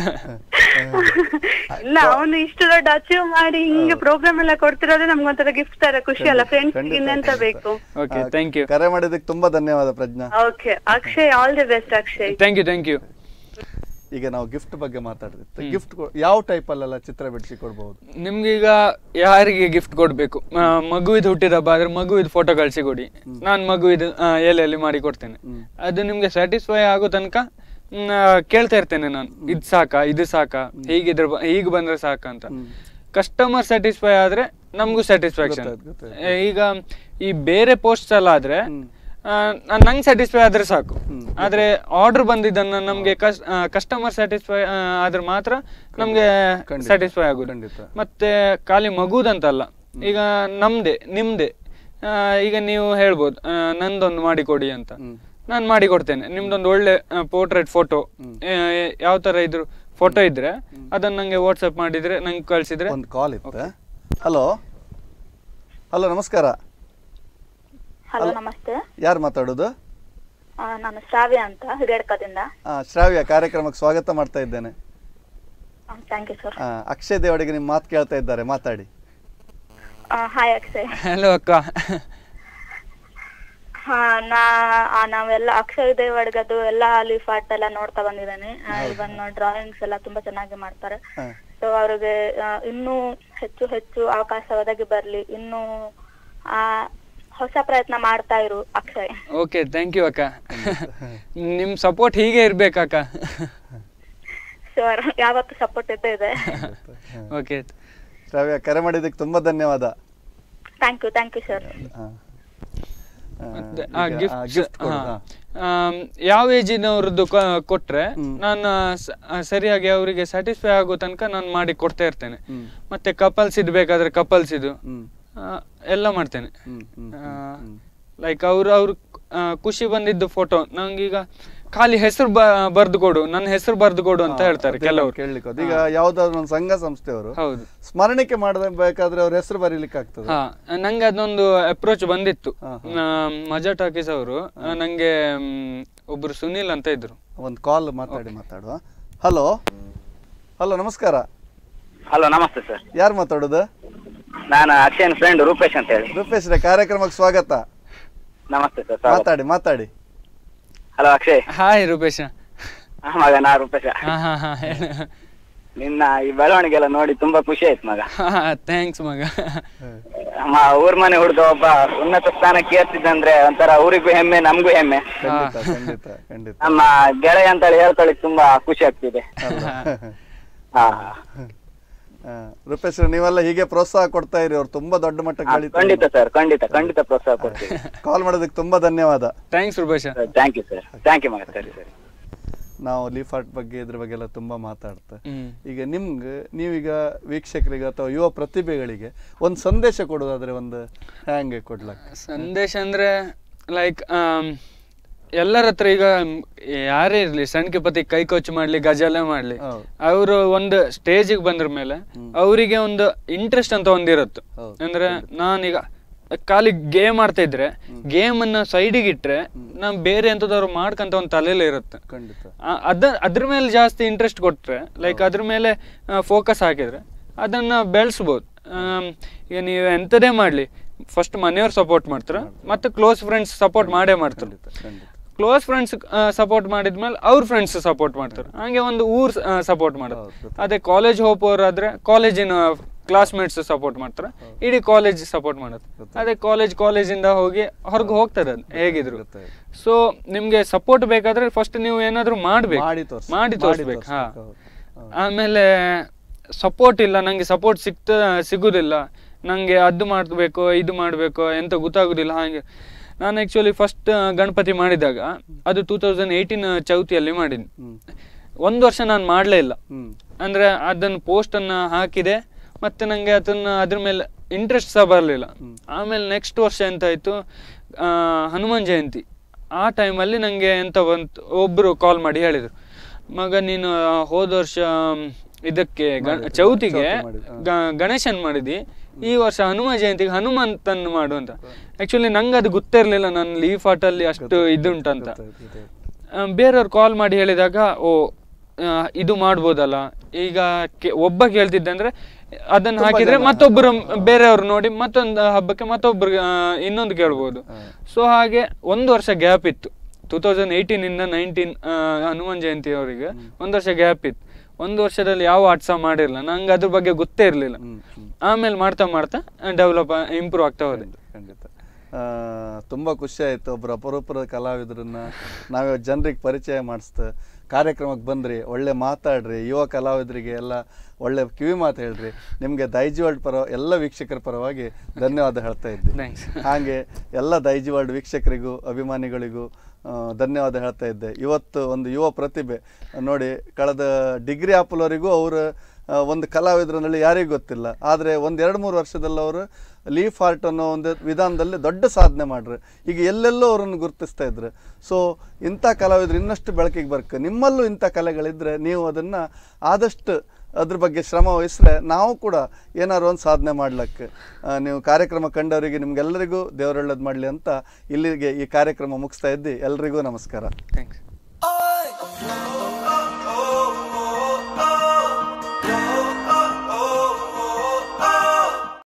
ಇಲ್ಲ ಅವನು ಇಷ್ಟು ದೊಡ್ಡ ಅಚೀವ್ ಮಾಡಿ ಹಿಂಗೆ ಪ್ರೋಗ್ರಾಮ್ ಎಲ್ಲ ಕೊಡ್ತಿರೋದೇ ನಮ್ಗೊಂಥರ ಗಿಫ್ಟ್ ತರ ಖುಷಿ ಅಲ್ಲ ಫ್ರೆಂಡ್ಸ್ ಇನ್ನೆಂತ ಬೇಕು ಓಕೆ ಥ್ಯಾಂಕ್ ಯು ಕರೆ ಮಾಡಿದ್ದಕ್ಕೆ ತುಂಬಾ ಧನ್ಯವಾದ Pragya okay Akshay all the best Akshay thank you thank you ಈಗ ನಾವು ಗಿಫ್ಟ್ ಬಗ್ಗೆ ಮಾತಾಡ್ತಿತ್ತು ಗಿಫ್ಟ್ ಯಾವ ಟೈಪ್ ಅಲ್ಲೆಲ್ಲ ಚಿತ್ರ ಬಿಡಿಸಿ ಕೊಡ್ಬಹುದು ನಿಮ್ಗೀಗ ಯಾರಿಗೆ ಗಿಫ್ಟ್ ಕೊಡ್ಬೇಕು ಆ, ಮಗುವಿದ್ ಹುಟ್ಟಿದ ಹಬ್ಬ ಆದ್ರೆ ಮಗುವಿದ್ ಫೋಟೋ ಕಳ್ಸಿ ಕೊಡಿ ನಾನು ಮಗುವಿದ್ ಆ, ಎಲೆಯಲ್ಲಿ ಮಾಡಿ ಕೊಡ್ತೇನೆ ಅದು ನಿಮ್ಗೆ ಸ್ಯಾಟಿಸ್ಫೈ ಆಗೋ ತನಕ ಮ್, ಆ, ಕೇಳ್ತಾ ಇರ್ತೇನೆ ನಾನು ಇದ್ ಸಾಕಾ ಇದು ಸಾಕಾ ಹೀಗಿದ್ರೆ ಬ- ಹೀಗ್ ಬಂದ್ರೆ ಸಾಕಾ ಅಂತ ಕಸ್ಟಮರ್ ಸ್ಯಾಟಿಸ್ಫೈ ಆದ್ರೆ ನಮಗೂ ಸ್ಯಾಟಿಸ್ಫ್ಯಾಕ್ಷನ್ ಗೊತ್ತಾಯ್ತು, ಈಗ ಈ ಬೇರೆ ಪೋಸ್ಟ್ ಎಲ್ಲ ಆದ್ರೆ ಆ, ನಾನ್- ನಂಗ್ ಸ್ಯಾಟಿಸ್ಫೈ ಆದ್ರೆ ಸಾಕು ಆದ್ರೆ ಆರ್ಡರ್ ಬಂದಿದ್ದನ್ನ ನಮ್ಗೆ ಕಸ್ಟಮರ್ ಸ್ಯಾಟಿಸ್ಫೈ ಆದ್ರೆ ಮಾತ್ರ ನಮ್ಗೆ ಖಂಡಿತ. ಸ್ಯಾಟಿಸ್ಫೈ ಆಗುದು ಖಂಡಿತ. ಮತ್ತೆ ಖಾಲಿ ಮಗುದಂತಲ್ಲ ಈಗ ನಮ್ದೆ ನಿಮ್ದೆ ಆ, ಈಗ ನೀವು ಹೇಳ್ಬೋದು ಆ, ನಂದೊಂದು ಮಾಡಿಕೊಡಿ ಅಂತ ನಾನು ಮಾಡಿ ಕೊಡ್ತೇನೆ ನಿಮ್ದೊಂದು ಒಳ್ಳೆ ಪೋರ್ಟ್ರೇಟ್ ಫೋಟೋ ಯಾವ ತರ ಇದ್ರು ಫೋಟೋ ಇದ್ರೆ ಅದನ್ನ ನಂಗೆ ವಾಟ್ಸಪ್ ಮಾಡಿದ್ರೆ ನಂಗೆ ಕಳ್ಸಿದ್ರೆ ಒಂದು ಕಾಲ್ ಇತ್ತು ಹಲೋ ಹಲೋ ನಮಸ್ಕಾರ ಹಲೋ ನಮಸ್ತೆ ಯಾರು ಮಾತಾಡೋದು ಆ, ನಾನು ಶ್ರಾವ್ಯ ಅಂತ ಹಿರಿಯಡ್ಕದಿಂದ ಆ, ಶ್ರಾವ್ಯ ಕಾರ್ಯಕ್ರಮಕ್ಕೆ ಸ್ವಾಗತ ಮಾಡ್ತಾ ಇದ್ದೇನೆ ಥ್ಯಾಂಕ್ ಯು ಸರ್ ಆ, ಅಕ್ಷಯ್ ದೇವಡಿಗೆ ನಿಮ್ಮ ಮಾತು ಕೇಳ್ತಾ ಇದ್ದಾರೆ ಮಾತಾಡಿ ಹಾಯ್ ಅಕ್ಷಯ್ ಹಲೋ ಅಕ್ಕ ಹಾ ನಾ ಆ, ನಾವೆಲ್ಲ ಅಕ್ಷಯ್ ದೇವಡ್ಗದು ಎಲ್ಲ ಲೀಫ್ ಆರ್ಟ್ ಎಲ್ಲ ನೋಡ್ತಾ ಬಂದಿದ್ದೇನೆ ಇವನ್ ಡ್ರಾಯಿಂಗ್ಸ್ ಎಲ್ಲ ತುಂಬಾ ಚೆನ್ನಾಗಿ ಮಾಡ್ತಾರೆ ಹಾ. ಸೊ ಅವ್ರಿಗೆ ಆ, ಇನ್ನೂ ಹೆಚ್ಚು ಹೆಚ್ಚು ಅವಕಾಶ ಒದಗಿ ಬರ್ಲಿ ಇನ್ನೂ ಆ ಹೊಸ ಪ್ರಯತ್ನ ಮಾಡ್ತಾ ಇರು ಅಕ್ಷಯ್ ಓಕೆ ಥ್ಯಾಂಕ್ ಯು ಅಕ್ಕ ನಿಮ್ ಸಪೋರ್ಟ್ ಹೀಗೆ ಇರ್ಬೇಕಕ್ಕ ಶೋರ್ ಯಾವತ್ತು ಸಪೋರ್ಟ್ ಇದ್ದೇ ಇದೆ ಓಕೆ ಶ್ರಾವ್ಯ ಕರೆ ಮಾಡಿದ್ದಕ್ಕೆ ತುಂಬಾ ಧನ್ಯವಾದ thank you thank you sir ಆ. ಆ, ಮತ್ತೆ ಆ ಈಗ, ಆ, ಗಿಫ್ಟ್ gift ಕೊಡು, ಹಾ. ಯಾವ ಏಜಿನವ್ರದ್ದು ಕೊಟ್ರೆ ನಾನು ಸ- ಆ, ಸರಿಯಾಗಿ ಅವರಿಗೆ ಸ್ಯಾಟಿಸ್ಫೈ ಆಗೋ ತನಕ ನಾನು ಮಾಡಿ ಕೊಡ್ತಾ ಇರ್ತೇನೆ ಮತ್ತೆ ಕಪಲ್ಸ್ ಇದು ಬೇಕಾದ್ರೆ ಕಪಲ್ಸ್ ಇದು ಹ್ಮ್. ಆ, ಎಲ್ಲ ಮಾಡ್ತೇನೆ ಹ್ಮ್, ಹ್ಮ್, ಆ, ಲೈಕ್ ಅವ್ರು ಅವ್ರು ಆ, ಖುಷಿ ಬಂದಿದ್ದು ಫೋಟೋ ನಂಗೀಗ ಖಾಲಿ ಹೆಸರು ಬರ್ದು ಕೊಡು ನನ್ನ ಹೆಸರು ಬರ್ದು ಕೊಡು ಅಂತ ಹೇಳ್ತಾರೆ ಅದೇ ಕೆಲವರು ಕೇಳಲಿಕ್ಕೆ ಹೋದೆ. ಈಗ ಯಾವ್ದಾದ್ರು ಒಂದು ಸಂಘ ಸಂಸ್ಥೆಯವರು ಹೌದು ಸ್ಮರಣಿಕೆ ಮಾಡಬೇಕಾದ್ರೆ ಅವ್ರ ಹೆಸರು ಬರೀಲಿಕ್ಕೆ ಆಗ್ತದೆ ಹಾ ನಂಗೆ ಅದೊಂದು ಅಪ್ರೋಚ್ ಬಂದಿತ್ತು ಹಾ, ಆ, ಮಜಾ ಟಾಕೀಸ್ ಅವರು ನಂಗೆ ಮ್, ಒಬ್ರು ಸುನಿಲ್ ಅಂತ ಇದ್ರು ಒಂದು ಕಾಲ್ ಮಾತಾಡಿ ಮಾತಾಡುವ ಹಲೋ ಹಲೋ ನಮಸ್ಕಾರ ಹಲೋ ನಮಸ್ತೆ ಸರ್ ಯಾರು ಮಾತಾಡೋದು ನಾನು ಅಕ್ಷಯನ್ ಫ್ರೆಂಡ್ ರೂಪೇಶ್ ಅಂತ ಹೇಳಿ ರೂಪೇಶ್ ರೇ ಕಾರ್ಯಕ್ರಮಕ್ಕೆ ಸ್ವಾಗತ ನಮಸ್ತೆ ಸರ್ ಮಾತಾಡಿ ಮಾತಾಡಿ ಹಲೋ ಅಕ್ಷಯ್ ಹಾಯ್ ರೂಪೇಶ ಮಗ ನಾ ರೂಪೇಶ ಹಾ ಹಾ ಹಾ ಹೇಳು ನಿನ್ನ ಈ ಬೆಳವಣಿಗೆ ಎಲ್ಲ ನೋಡಿ ತುಂಬಾ ಖುಷಿ ಆಯ್ತು ಮಗ ಥ್ಯಾಂಕ್ಸ್ ಮಗ ನಮ್ಮ ಊರ್ ಮನೆ ಹುಡುಗ ಒಬ್ಬ ಉನ್ನತ ಸ್ಥಾನಕ್ಕೆ ಏರ್ತಿದ್ದಂದ್ರೆ ಒಂಥರ ಊರಿಗೂ ಹೆಮ್ಮೆ ನಮ್ಗೂ ಹೆಮ್ಮೆ ಖಂಡಿತ ಖಂಡಿತ ಖಂಡಿತ ನಮ್ಮ ಗೆಳೆಯ ಅಂತ ಹೇಳಿ ಹೇಳ್ಕೊಳ್ಳಿಕ್ ತುಂಬಾ ಖುಷಿ ಆಗ್ತಿದೆ ಹಾ ಆ, ರೂಪೇಶ್ ರೇ, ನೀವೆಲ್ಲ ಹೀಗೆ ಪ್ರೋತ್ಸಾಹ ಕೊಡ್ತಾ ಇರಿ ಅವ್ರು ತುಂಬಾ ದೊಡ್ಡ ಮಟ್ಟಕ್ಕೆ ಹಾ, ಖಂಡಿತ ಸರ್ ಖಂಡಿತ ಖಂಡಿತ ಪ್ರೋತ್ಸಾಹ ಕೊಡ್ತೀವಿ ಕಾಲ್ ಮಾಡೋದಕ್ಕೆ ತುಂಬಾ ಧನ್ಯವಾದ thanks Rupesh thank you sir thank you ಮಗ ಸರಿ ಸರಿ ನಾವು ಲೀಫ್ ಆರ್ಟ್ ಬಗ್ಗೆ ಇದ್ರ ಬಗ್ಗೆ ಎಲ್ಲ ತುಂಬಾ ಮಾತಾಡ್ತಾ ಹ್ಮ್ ಈಗ ನಿಮ್ಗೆ ನೀವೀಗ ವೀಕ್ಷಕರಿಗೆ ಅಥವಾ ಯುವ ಪ್ರತಿಭೆಗಳಿಗೆ ಒಂದು ಸಂದೇಶ ಕೊಡೋದಾದ್ರೆ ಒಂದು ಹ್ಯಾಂಗೆ ಕೊಡ್ಲಕ್ಕ ಸಂದೇಶ ಅಂದ್ರೆ ಲೈಕ್ ಎಲ್ಲರ ಹತ್ರ ಈಗ ಮ್, ಯಾರೇ ಇರ್ಲಿ ಸಣ್ಕಿಪತಿ ಕೈ ಕೊಚ್ಚು ಮಾಡ್ಲಿ ಗಜಲ ಮಾಡ್ಲಿ ಹೌದು. ಅವರು ಒಂದು ಸ್ಟೇಜಿಗೆ ಬಂದ್ರ ಮೇಲೆ ಅವರಿಗೆ ಒಂದು ಇಂಟ್ರೆಸ್ಟ್ ಅಂತ ಒಂದಿರುತ್ತೆ ಹೌದು, ಅಂದ್ರೆ ನಾನೀಗ ಖಾಲಿ ಗೇಮ್ ಆಡ್ತಾ ಇದ್ರೆ ಗೇಮ್ ಅನ್ನ ಸೈಡಿಗೆ ಇಟ್ರೆ ನಾನ್ ಬೇರೆ ಎಂತದಾದ್ರು ಮಾಡ್ಕಂತ ಒಂದು ತಲೆಯಲ್ಲಿ ಇರುತ್ತೆ ಖಂಡಿತ ಆ, ಅದ ಅದ್ರ ಮೇಲೆ ಜಾಸ್ತಿ ಇಂಟ್ರೆಸ್ಟ್ ಕೊಟ್ರೆ ಲೈಕ್ ಅದ್ರ ಮೇಲೆ ಫೋಕಸ್ ಹಾಕಿದ್ರೆ ಅದನ್ನ ಬೆಳೆಸ್ಬೋದು ಈಗ ನೀವು ಎಂಥದೇ ಮಾಡಲಿ ಫಸ್ಟ್ ಮನೆಯವ್ರು ಸಪೋರ್ಟ್ ಮಾಡ್ತಾರೆ ಮತ್ತೆ ಕ್ಲೋಸ್ ಫ್ರೆಂಡ್ಸ್ ಸಪೋರ್ಟ್ ಮಾಡೇ ಮಾಡ್ತಾರೆ ಖಂಡಿತ ಕ್ಲೋಸ್ ಫ್ರೆಂಡ್ಸ್ ಸಪೋರ್ಟ್ ಮಾಡಿದ್ಮೇಲೆ ಅವ್ರ ಫ್ರೆಂಡ್ಸ್ ಸಪೋರ್ಟ್ ಮಾಡ್ತಾರೆ ಹಾಗೆ ಒಂದು ಊರ್ ಸಪೋರ್ಟ್ ಮಾಡುತ್ತೆ ಅದೇ ಕಾಲೇಜ್ ಹೋಗೋರಾದ್ರೆ ಕಾಲೇಜಿನ ಕ್ಲಾಸ್ಮೇಟ್ಸ್ ಸಪೋರ್ಟ್ ಮಾಡ್ತಾರೆ ಇಡೀ ಕಾಲೇಜ್ ಸಪೋರ್ಟ್ ಮಾಡುತ್ತೆ ಅದೇ ಕಾಲೇಜ್ ಕಾಲೇಜಿಂದ ಹೋಗಿ ಹೊರಗೆ ಹೋಗ್ತದೆ ಅದು ಹೇಗಿದ್ರು ಗೊತ್ತಾಯ್ತು. ಸೊ ನಿಮ್ಗೆ ಸಪೋರ್ಟ್ ಬೇಕಾದ್ರೆ ಫಸ್ಟ್ ನೀವು ಏನಾದ್ರೂ ಮಾಡ್ಬೇಕು ಮಾಡಿ ತೋರ್ಸಿ. ಮಾಡಿ ಮಾಡಿ ತೋರಿಸ್ಬೇಕು ಹಾ ತೋರ್ಸ್ಬೇಕು, ಹೌದು. ಆಮೇಲೆ ಸಪೋರ್ಟ್ ಇಲ್ಲ ನಂಗೆ ಸಪೋರ್ಟ್ ಸಿಗ್ತ ಸಿಗುದಿಲ್ಲ ನಂಗೆ ಅದು ಮಾಡಬೇಕು ಇದು ಮಾಡಬೇಕು ಎಂತ ಗೊತ್ತಾಗುದಿಲ್ಲ ಹಾಗೆ ನಾನು ಆ್ಯಕ್ಚುಲಿ ಫಸ್ಟ್ ಗಣಪತಿ ಮಾಡಿದಾಗ ಅದು ಟೂ ತೌಸಂಡ್ ಏಯ್ಟೀನ್ ಚೌತಿಯಲ್ಲಿ ಮಾಡಿದ್ದು ಹ್ಮ್. ಒಂದು ವರ್ಷ ನಾನು ಮಾಡಲೇ ಇಲ್ಲ ಹ್ಮ್ ಅಂದ್ರೆ ಅದನ್ನು ಪೋಸ್ಟ್ ಅನ್ನ ಹಾಕಿದೆ ಮತ್ತೆ ನಂಗೆ ಅದನ್ನ ಅದ್ರ ಮೇಲೆ ಇಂಟ್ರೆಸ್ಟ್ ಸಹ ಬರಲಿಲ್ಲ ಆಮೇಲೆ ನೆಕ್ಸ್ಟ್ ವರ್ಷ ಎಂತ ಆಯ್ತು ಆ, ಹನುಮಾನ್ ಜಯಂತಿ ಆ ಟೈಮಲ್ಲಿ ನಂಗೆ ಎಂತ ಬಂತು ಒಬ್ರು ಕಾಲ್ ಮಾಡಿ ಹೇಳಿದ್ರು ಮಗ ನೀನು ಹೋದ ವರ್ಷ ಮ್, ಇದಕ್ಕೆ ಗ- ಚೌತಿಗೆ ಗ- ಗಣೇಶನ್ ಮಾಡಿದಿ ಈ ವರ್ಷ ಹನುಮ ಜಯಂತಿಗೆ ಹನುಮಂತನ್ನು ಮಾಡು ಅಂತ ಆಕ್ಚುಲಿ ನಂಗೆ ಅದು ಗೊತ್ತಿರಲಿಲ್ಲ ನನ್ನ ಲೀಫ್ ಆಟಲ್ಲಿ ಅಷ್ಟು ಇದುಂಟಂತ ಗೊತ್ತಾಯ್ತು, ಗೊತ್ತಾಯ್ತು. ಆ, ಬೇರೆಯವ್ರು ಕಾಲ್ ಮಾಡಿ ಹೇಳಿದಾಗ ಓ ಆ, ಇದು ಮಾಡ್ಬೋದಲ್ಲ ಈಗ ಕೆ- ಒಬ್ಬ ಕೇಳ್ತಿದ್ದೆ ಅಂದ್ರೆ ಅದನ್ನ ಹಾಕಿದ್ರೆ ಮತ್ತೊಬ್ಬರು ಬೇರೆಯವ್ರು ನೋಡಿ ಮತ್ತೊಂದು ಹಬ್ಬಕ್ಕೆ ಮತ್ತೊಬ್ರು ಆ, ಇನ್ನೊಂದು ಕೇಳ್ಬೋದು ಸೊ ಹಾಗೆ ಒಂದು ವರ್ಷ ಗ್ಯಾಪ್ ಇತ್ತು ಟೂ ತೌಸಂಡ್ ಏಯ್ಟೀನ್ ಇಂದ ನೈನ್ಟೀನ್ ಹನುಮಾನ್ ಜಯಂತಿ ಅವರಿಗೆ ಒಂದು ವರ್ಷ ಗ್ಯಾಪ್ ಇತ್ತು ಒಂದು ವರ್ಷದಲ್ಲಿ ಯಾವ ಆರ್ಟ್ ಸಹ ಮಾಡಿರಲಿಲ್ಲ ನಂಗೆ ಅದ್ರ ಬಗ್ಗೆ ಗೊತ್ತೇ ಇರಲಿಲ್ಲ ಆಮೇಲೆ ಮಾಡ್ತಾ ಮಾಡ್ತಾ ಡೆವಲಪ್ ಇಂಪ್ರೂವ್ ಆಗ್ತಾ ಹೋದೆ ಖಂಡಿತ ಆ, ತುಂಬಾ ಖುಷಿ ಆಯ್ತು ಒಬ್ರು ಅಪರೂಪದ ಕಲಾವಿದರನ್ನ ನಾವೇ ಜನರಿಗೆ ಪರಿಚಯ ಮಾಡಿಸ್ತ ಕಾರ್ಯಕ್ರಮಕ್ಕೆ ಬಂದ್ರಿ ಒಳ್ಳೆ ಮಾತಾಡ್ರಿ ಯುವ ಕಲಾವಿದರಿಗೆ ಎಲ್ಲ ಒಳ್ಳೆ ಕಿವಿ ಮಾತು ಹೇಳ್ರಿ ನಿಮಗೆ ದೈಜಿ ವರ್ಲ್ಡ್ ಪರ ಎಲ್ಲ ವೀಕ್ಷಕರ ಪರವಾಗಿ ಧನ್ಯವಾದ ಹೇಳ್ತಾ ಇದ್ದೆ ಥ್ಯಾಂಕ್ಸ್ ಹಾಗೆ ಎಲ್ಲ ದೈಜಿ ವರ್ಲ್ಡ್ ವೀಕ್ಷಕರಿಗೂ ಅಭಿಮಾನಿಗಳಿಗೂ ಆ, ಧನ್ಯವಾದ ಹೇಳ್ತಾ ಇದ್ದೆ ಇವತ್ತು ಒಂದು ಯುವ ಪ್ರತಿಭೆ ನೋಡಿ ಕಳೆದ ಡಿಗ್ರಿ ಆಪಲವರಿಗೂ ಅವರು ಒಂದು ಕಲಾವಿದರಲ್ಲಿ ಯಾರಿಗೂ ಗೊತ್ತಿಲ್ಲ ಆದರೆ ಒಂದು ಎರಡು ಮೂರು ವರ್ಷದಲ್ಲಿ ಅವರು ಲೀಫ್ ಆರ್ಟ್ ಅನ್ನೋ ಒಂದು ವಿಧಾನದಲ್ಲಿ ದೊಡ್ಡ ಸಾಧನೆ ಮಾಡ್ರು ಈಗ ಎಲ್ಲೆಲ್ಲೋ ಅವರನ್ನು ಗುರುತಿಸ್ತಾ ಇದ್ರು ಸೊ ಇಂಥ ಕಲಾವಿದರು ಇನ್ನಷ್ಟು ಬೆಳಕಿಗೆ ಬರ್ಕ ನಿಮ್ಮಲ್ಲೂ ಇಂಥ ಕಲೆಗಳಿದ್ರೆ ನೀವು ಅದನ್ನು ಆದಷ್ಟು ಅದ್ರ ಬಗ್ಗೆ ಶ್ರಮ ವಹಿಸ್ರೆ ನಾವು ಕೂಡ ಏನಾದ್ರು ಒಂದು ಸಾಧನೆ ಮಾಡ್ಲಿಕ್ಕೆ ಆ, ನೀವು ಕಾರ್ಯಕ್ರಮ ಕಂಡವರಿಗೆ ನಿಮ್ಗೆಲ್ಲರಿಗೂ ದೇವರೊಳ್ಳೇದು ಮಾಡಲಿ ಅಂತ ಇಲ್ಲಿಗೆ ಈ ಕಾರ್ಯಕ್ರಮ ಮುಗಿಸ್ತಾ ಇದ್ದಿ ಎಲ್ರಿಗೂ ನಮಸ್ಕಾರ ಥ್ಯಾಂಕ್ಸ್ I